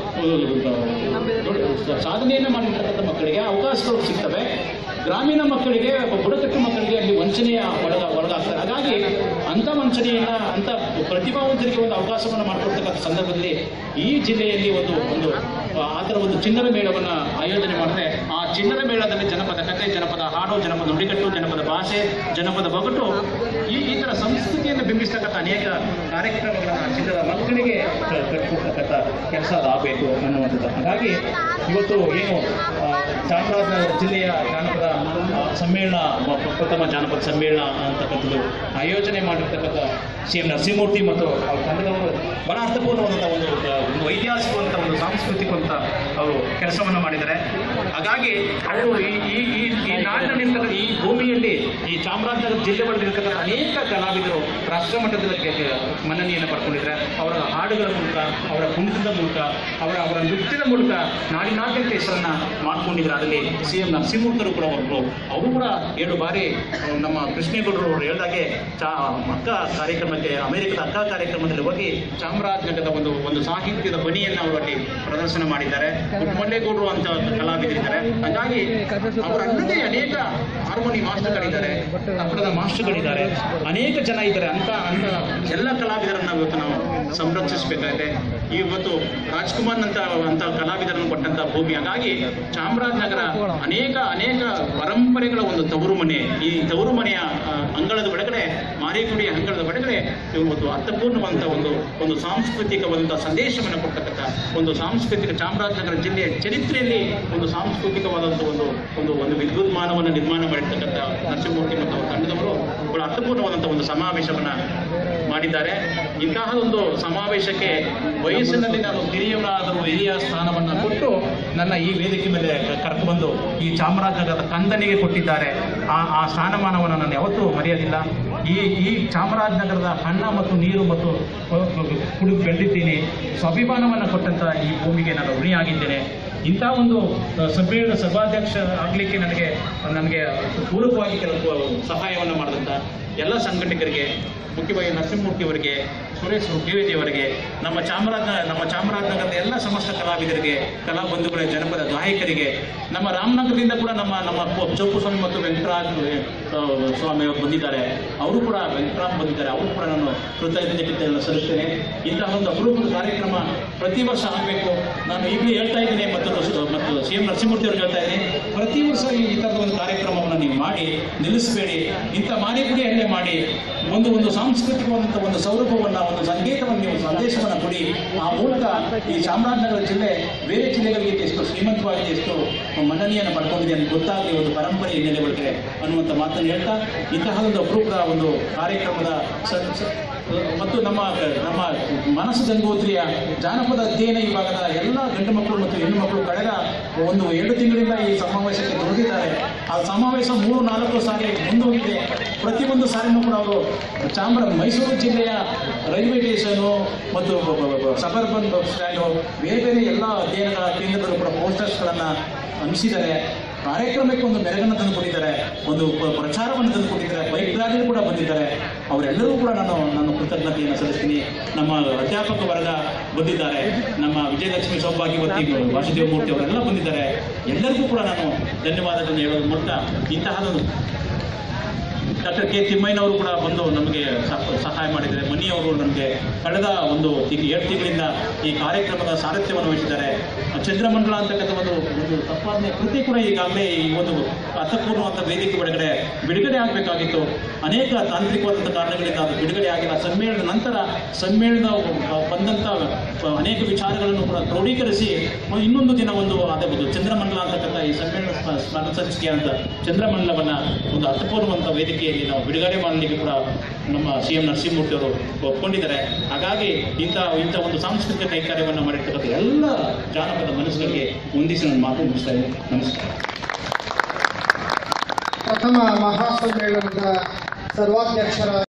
ದೊಡ್ಡ ಸಾಧನೆಯನ್ನು ಮಾಡಿರ್ತಕ್ಕಂಥ ಮಕ್ಕಳಿಗೆ ಅವಕಾಶಗಳು ಸಿಗ್ತವೆ ಗ್ರಾಮೀಣ ಮಕ್ಕಳಿಗೆ ಬುಡಕಟ್ಟು ಮಕ್ಕಳಿಗೆ ಅಲ್ಲಿ ವಂಚನೆಯ ಒಳಗ ಒಳಗಾಗ್ತಾರೆ ಹಾಗಾಗಿ ಅಂಥ ವಂಚನೆಯನ್ನ ಅಂಥ ಪ್ರತಿಭಾವಂತರಿಗೆ ಒಂದು ಅವಕಾಶವನ್ನು ಮಾಡಿಕೊಡ್ತಕ್ಕಂಥ ಸಂದರ್ಭದಲ್ಲಿ ಈ ಜಿಲ್ಲೆಯಲ್ಲಿ ಒಂದು ಒಂದು ಆ ಥರ ಒಂದು ಚಿನ್ನರ ಮೇಳವನ್ನು ಆಯೋಜನೆ ಮಾಡಿದ್ರೆ ಆ ಚಿನ್ನರ ಮೇಳದಲ್ಲಿ ಜನಪದ ಕಥೆ ಜನಪದ ಹಾಡು ಜನಪದ ನುಡಿಗಟ್ಟು ಜನಪದ ಭಾಷೆ ಜನಪದ ಬೊಗಟು ಈ ಈ ಥರ ಸಂಸ್ಕೃತಿಯನ್ನು ಬಿಂಬಿಸ್ತಕ್ಕಂಥ ಅನೇಕ ಕಾರ್ಯಕ್ರಮಗಳನ್ನು ಚಿನ್ನದ ಮಕ್ಕಳಿಗೆ ಕ- ಕಟ್ಟಿಕೊಡ್ತಕ್ಕಂಥ ಕೆಲಸ ಆಗಬೇಕು ಅನ್ನುವಂಥದ್ದು ಹಾಗಾಗಿ ಇವತ್ತು ಏನು ಆ, ಚಾಮರಾಜನಗರ ಜಿಲ್ಲೆಯ ಜಾನಪದ ಆ, ಸಮ್ಮೇಳನ ಮ- ಪ್ರಥಮ ಜಾನಪದ ಸಮ್ಮೇಳನ ಅಂತಕ್ಕಂಥದ್ದು ಆಯೋಜನೆ ಮಾಡಿರ್ತಕ್ಕಂಥ ಸಿ ಎಂ ನರಸಿಂಹಮೂರ್ತಿ ಮತ್ತು ಅವ್ರ ತಂಡದವರು ಬಹಳ ಅರ್ಥಪೂರ್ಣವಾದಂಥ ಒಂದು ಆ, ಒಂದು ಐತಿಹಾಸಿಕವಂತ ಒಂದು ಸಾಂಸ್ಕೃತಿಕವಂತ ಅವರು ಕೆಲಸವನ್ನು ಮಾಡಿದ್ದಾರೆ ಹಾಗಾಗಿ ಅವರು ಈ ಈ ಈ ಈ ನಾಡಿನಲ್ಲಿರ್ತಕ್ಕಂಥ ಈ ಭೂಮಿಯಲ್ಲಿ ಈ ಚಾಮರಾಜನಗರ ಜಿಲ್ಲೆ ಒಳಗಿರ್ತಕ್ಕಂಥ ಅನೇಕ ಕಲಾವಿದರು ರಾಷ್ಟ್ರ ಮಟ್ಟದಲ್ಲಿ ಗೆ- ಗೆ- ಮನ್ನಣೆಯನ್ನು ಪಡ್ಕೊಂಡಿದ್ದಾರೆ ಅವರ ಹಾಡುಗಳ ಮೂಲಕ ಅವರ ಕುಣಿತದ ಮೂಲಕ ಅವರ ಅವರ ನೃತ್ಯದ ಮೂಲಕ ನಾಡಿನಾದ್ಯಂತ ಹೆಸರನ್ನ ಮಾಡ್ಕೊಂಡಿದ್ದಾರೆ ಮಾಡಿದ್ರೆ ಅದರಲ್ಲಿ ಸಿ ಎಂ ನರಸಿಂಹಮೂರ್ತರು ಕೂಡ ಒಬ್ಬರು ಅವರು ಕೂಡ ಏಳು ಬಾರಿ ಆ, ನಮ್ಮ ಕೃಷ್ಣೇಗೌಡರು ಅವರು ಹೇಳಿದಾಗೆ ಚಾ ಅಕ್ಕ ಕಾರ್ಯಕ್ರಮಕ್ಕೆ ಅಮೆರಿಕದ ಅಕ್ಕ ಕಾರ್ಯಕ್ರಮದಲ್ಲಿ ಹೋಗಿ ಚಾಮರಾಜನಗರದ ಒಂದು ಒಂದು ಸಾಹಿತ್ಯದ ಬನಿಯನ್ನು ಅವರು ಅಲ್ಲಿ ಪ್ರದರ್ಶನ ಮಾಡಿದ್ದಾರೆ ಮಲ್ಲೇಗೌಡರು ಅಂತ ಕಲಾವಿದರಿದ್ದಾರೆ ಹಾಗಾಗಿ ಅವರಲ್ಲದೆ ಅನೇಕ ಹಾರ್ಮೋನಿ ಮಾಸ್ಟರ್ಗಳಿದ್ದಾರೆ ತಪ್ಪಡದ ಮಾಸ್ಟರ್ಗಳಿದ್ದಾರೆ ಅನೇಕ ಜನ ಇದ್ದಾರೆ ಅಂತ ಅಂತ ಎಲ್ಲ ಕಲಾವಿದರನ್ನ ಇವತ್ತು ನಾವು ಸಂರಕ್ಷಿಸಬೇಕಾಗಿದೆ ಇವತ್ತು ರಾಜ್ಕುಮಾರ್ ಅಂತ ಅಂತ ಕಲಾವಿದರನ್ನು ಕೊಟ್ಟಂತ ಭೂಮಿ ಹಾಗಾಗಿ ಚಾಮರಾಜನಗರ ಅನೇಕ ಅನೇಕ ಪರಂಪರೆಗಳ ಒಂದು ತವರು ಮನೆ ಈ ತವರು ಮನೆಯ ಆ, ಅಂಗಳದ ಒಳಗಡೆ ಮಾರಿಗುಡಿಯ ಅಂಗಳದ ಒಳಗಡೆ ಇವತ್ತು ಅರ್ಥಪೂರ್ಣವಂತ ಒಂದು ಒಂದು ಸಾಂಸ್ಕೃತಿಕವಾದಂಥ ಸಂದೇಶವನ್ನು ಕೊಡ್ತಕ್ಕಂಥ ಒಂದು ಸಾಂಸ್ಕೃತಿಕ ಚಾಮರಾಜನಗರ ಜಿಲ್ಲೆಯ ಚರಿತ್ರೆಯಲ್ಲಿ ಒಂದು ಸಾಂಸ್ಕೃತಿಕವಾದಂಥ ಒಂದು ಒಂದು ಒಂದು ವಿದ್ಯುನ್ಮಾನವನ್ನು ನಿರ್ಮಾಣ ಮಾಡಿರ್ತಕ್ಕಂಥ ನರಸಿಂಹಮೂರ್ತಿ ಮತ್ತು ಅವರ ತಂಡದವರು ಬಹಳ ಅರ್ಥಪೂರ್ಣವಾದಂಥ ಒಂದು ಸಮಾವೇಶವನ್ನ ಮಾಡಿದ್ದಾರೆ ಇಂತಹ ಒಂದು ಸಮಾವೇಶಕ್ಕೆ ವಯಸ್ಸಿನಲ್ಲಿ ನಾನು ಹಿರಿಯವರಾದರೂ ಹಿರಿಯ ಸ್ಥಾನವನ್ನು ಕೊಟ್ಟು ನನ್ನ ಈ ವೇದಿಕೆ ಮೇಲೆ ಕರ್ಕೊಂಡ್ಬಂದು ಈ ಚಾಮರಾಜನಗರದ ಕಂದನಿಗೆ ಕೊಟ್ಟಿದ್ದಾರೆ ಆ ಆ ಸ್ಥಾನಮಾನವನ್ನು ನಾನು ಯಾವತ್ತೂ ಮರೆಯೋದಿಲ್ಲ ಈ ಈ ಚಾಮರಾಜನಗರದ ಹಣ್ಣ ಮತ್ತು ನೀರು ಮತ್ತು ಕುಡಿದು ಬೆಳೆದಿದ್ದೀನಿ ಸ್ವಾಭಿಮಾನವನ್ನು ಕೊಟ್ಟಂತ ಈ ಭೂಮಿಗೆ ನಾನು ಋಣಿಯಾಗಿದ್ದೇನೆ ಇಂಥ ಒಂದು ಆ, ಸಭೆಯ ಸಭಾಧ್ಯಕ್ಷ ಆಗಲಿಕ್ಕೆ ನನಗೆ ನನಗೆ ಪೂರಕವಾಗಿ ಕೆಲವು ಸಹಾಯವನ್ನು ಮಾಡಿದಂಥ ಎಲ್ಲ ಸಂಘಟಕರಿಗೆ ಮುಖ್ಯವಾಗಿ ನರಸಿಂಹಮೂರ್ತಿ ಅವರಿಗೆ ಸುರೇಶ್ ದ್ವಿವೇದಿ ಅವರಿಗೆ ನಮ್ಮ ಚಾಮರಾಜ ನಮ್ಮ ಚಾಮರಾಜನಗರದ ಎಲ್ಲ ಸಮಸ್ತ ಕಲಾವಿದರಿಗೆ ಕಲಾ ಬಂಧುಗಳ ಜನಪದ ಗಾಯಕರಿಗೆ ನಮ್ಮ ರಾಮನಗರದಿಂದ ಕೂಡ ನಮ್ಮ ನಮ್ಮ ಪೊ- ಚೌಕು ಸ್ವಾಮಿ ಮತ್ತು ವೆಂಕಟರಾಜ ಆ, ಸ್ವಾಮಿ ಅವರು ಬಂದಿದ್ದಾರೆ ಅವರು ಕೂಡ ವೆಂಕಟರಾಮ್ ಬಂದಿದ್ದಾರೆ ಅವರು ಕೂಡ ನಾನು ಕೃತಜ್ಞತೆಯನ್ನು ಸಲ್ಲಿಸ್ತೇನೆ ಇಂತಹ ಒಂದು ಅಪರೂಪದ ಕಾರ್ಯಕ್ರಮ ಪ್ರತಿ ವರ್ಷ ಆಗಬೇಕು ನಾನು ಈಗಲೇ ಹೇಳ್ತಾ ಇದ್ದೀನಿ ಮತ್ತು ಮತ್ತು ಸಿ ಎಂ ನರಸಿಂಹಮೂರ್ತಿ ಅವರು ಹೇಳ್ತಾ ಇದ್ದೀನಿ ಪ್ರತಿ ವರ್ಷ ಈ ಈ ಥರದ ಒಂದು ಕಾರ್ಯಕ್ರಮವನ್ನು ನೀವು ಮಾಡಿ ನಿಲ್ಲಿಸಬೇಡಿ ಇಂಥ ಮಾರಿಗುಡಿಯಲ್ಲೇ ಮಾಡಿ ಒಂದು ಒಂದು ಸಾಂಸ್ಕೃತಿಕವಾದಂಥ ಒಂದು ಸೌರಭವನ್ನು ಒಂದು ಸಂಗೀತವನ್ನು ನೀವು ಸಂದೇಶವನ್ನು ಕೊಡಿ ಆ ಮೂಲಕ ಈ ಚಾಮರಾಜನಗರ ಜಿಲ್ಲೆ ಬೇರೆ ಜಿಲ್ಲೆಗಳಿಗೆ ಎಷ್ಟು ಶ್ರೀಮಂತವಾಗಿದೆ ಎಷ್ಟು ಮನ್ನಣೆಯನ್ನು ಪಡ್ಕೊಂಡಿದೆ ಅಂತ ಗೊತ್ತಾಗಲಿ ಒಂದು ಪರಂಪರೆ ಹಿನ್ನೆಲೆ ಒಳಗೆ ಅನ್ನುವಂಥ ಮಾತನ್ನು ಹೇಳ್ತಾ ಇಂತಹ ಒಂದು ಅಪರೂಪದ ಒಂದು ಕಾರ್ಯಕ್ರಮದ ಸ- ಸ- ಮತ್ತು ನಮ್ಮ ನಮ್ಮ ಮನಸ್ಸು ಗಂಗೋತ್ರಿಯ ಜಾನಪದ ಅಧ್ಯಯನ ವಿಭಾಗದ ಎಲ್ಲ ಗಂಡು ಮಕ್ಕಳು ಮತ್ತು ಹೆಣ್ಣು ಮಕ್ಕಳು ಕಳೆದ ಒಂದು ಎರಡು ತಿಂಗಳಿಂದ ಈ ಸಮಾವೇಶಕ್ಕೆ ದುಡಿದಿದ್ದಾರೆ ಆ ಸಮಾವೇಶ ಮೂರು ನಾಲ್ಕು ಸಾರಿ ಮುಂದೋಗಿದೆ ಪ್ರತಿಯೊಂದು ಸಾರಿನೂ ಕೂಡ ಅವರು ಚಾಮರ ಮೈಸೂರು ಜಿಲ್ಲೆಯ ರೈಲ್ವೆ ಸ್ಟೇಷನು ಮತ್ತು ಸಬರ್ಬನ್ ಬಸ್ ಸ್ಟ್ಯಾಂಡು ಬೇರೆ ಬೇರೆ ಎಲ್ಲ ಅಧ್ಯಯನಗಳ ಕೇಂದ್ರದಲ್ಲೂ ಕೂಡ ಪೋಸ್ಟರ್ಸ್ಗಳನ್ನು ಅಂಟಿಸಿದ್ದಾರೆ ಕಾರ್ಯಕ್ರಮಕ್ಕೆ ಒಂದು ಮೆರಗನ್ನು ತಂದುಕೊಟ್ಟಿದ್ದಾರೆ ಒಂದು ಪ- ಪ್ರಚಾರವನ್ನು ತಂದುಕೊಟ್ಟಿದ್ದಾರೆ ಬೈಕ್ ರ್ಯಾಲಿ ಕೂಡ ಬಂದಿದ್ದಾರೆ ಅವರೆಲ್ಲರೂ ಕೂಡ ನಾನು ನಾನು ಕೃತಜ್ಞತೆಯನ್ನು ಸಲ್ಲಿಸ್ತೀನಿ ನಮ್ಮ ಅಧ್ಯಾಪಕ ವರ್ಗ ಬಂದಿದ್ದಾರೆ ನಮ್ಮ ವಿಜಯಲಕ್ಷ್ಮಿ ಸೌಭಾಗ್ಯವತಿ ವಾಸುದೇವ ಮೂರ್ತಿ ಅವರೆಲ್ಲ ಬಂದಿದ್ದಾರೆ ಎಲ್ಲರಿಗೂ ಕೂಡ ನಾನು ಧನ್ಯವಾದಗಳನ್ನು ಹೇಳೋದ್ರ ಮೂಲಕ ಇಂತಹದೊಂದು ಡಾಕ್ಟರ್ ಕೆ ತಿಮ್ಮಯ್ಯನವರು ಕೂಡ ಬಂದು ನಮಗೆ ಸಹ- ಸಹಾಯ ಮಾಡಿದ್ದಾರೆ ಮನಿಯವರು ನಮಗೆ ಕಳೆದ ಒಂದು ತಿಂಗ್- ಎರಡು ತಿಂಗಳಿಂದ ಈ ಕಾರ್ಯಕ್ರಮದ ಸಾರಥ್ಯವನ್ನು ವಹಿಸಿದ್ದಾರೆ ಚಂದ್ರಮಂಡಲ ಅಂತಕ್ಕಂಥ ಒಂದು ಒಂದು ಸಂಪಾದನೆ ಕೃತಿ ಕೂಡ ಈಗಾಗಲೇ ಈ ಒಂದು ಅರ್ಥಪೂರ್ಣವಾದ ವೇದಿಕೆ ಒಳಗಡೆ ಬಿಡುಗಡೆ ಆಗಬೇಕಾಗಿತ್ತು ಅನೇಕ ತಾಂತ್ರಿಕವಾದಂಥ ಕಾರಣಗಳಿಂದ ಅದು ಬಿಡುಗಡೆ ಆಗಿಲ್ಲ ಸಮ್ಮೇಳನ ನಂತರ ಸಮ್ಮೇಳನ ಬಂದಂಥ ಅನೇಕ ವಿಚಾರಗಳನ್ನು ಕೂಡ ಕ್ರೋಢೀಕರಿಸಿ ಇನ್ನೊಂದು ದಿನ ಒಂದು ಅದೇ ಒಂದು ಚಂದ್ರಮಂಡಲ ಅಂತಕ್ಕಂಥ ಈ ಸಮ್ಮೇಳನ ಸ್ಮ- ಸ್ಮರಣ ಸಂಚಿಕೆ ಅಂತ ಚಂದ್ರಮಂಡಲವನ್ನ ಒಂದು ಅರ್ಥಪೂರ್ಣವಂತ ವೇದಿಕೆಯಲ್ಲಿ ನಾವು ಬಿಡುಗಡೆ ಮಾಡಲಿಕ್ಕೆ ಕೂಡ ನಮ್ಮ ಸಿ ಎಂ ನರಸಿಂಹಮೂರ್ತಿ ಅವರು ಒಪ್ಕೊಂಡಿದ್ದಾರೆ ಹಾಗಾಗಿ ಇಂಥ ಇಂಥ ಒಂದು ಸಾಂಸ್ಕೃತಿಕ ಕೈಕಾರ್ಯವನ್ನು ಮಾಡಿರ್ತಕ್ಕಂಥ ಎಲ್ಲ ಜಾನಪದ ಮನಸ್ಸುಗಳಿಗೆ ಹೊಂದಿಸಿ ನಾನು ಮಾತು ಮುಗಿಸ್ತಾ ಇದ್ದೀನಿ ನಮಸ್ಕಾರ ಪ್ರಥಮ ಮಹಾಸಮ್ಮೇಳನದ ಸರ್ವಾಧ್ಯಕ್ಷರ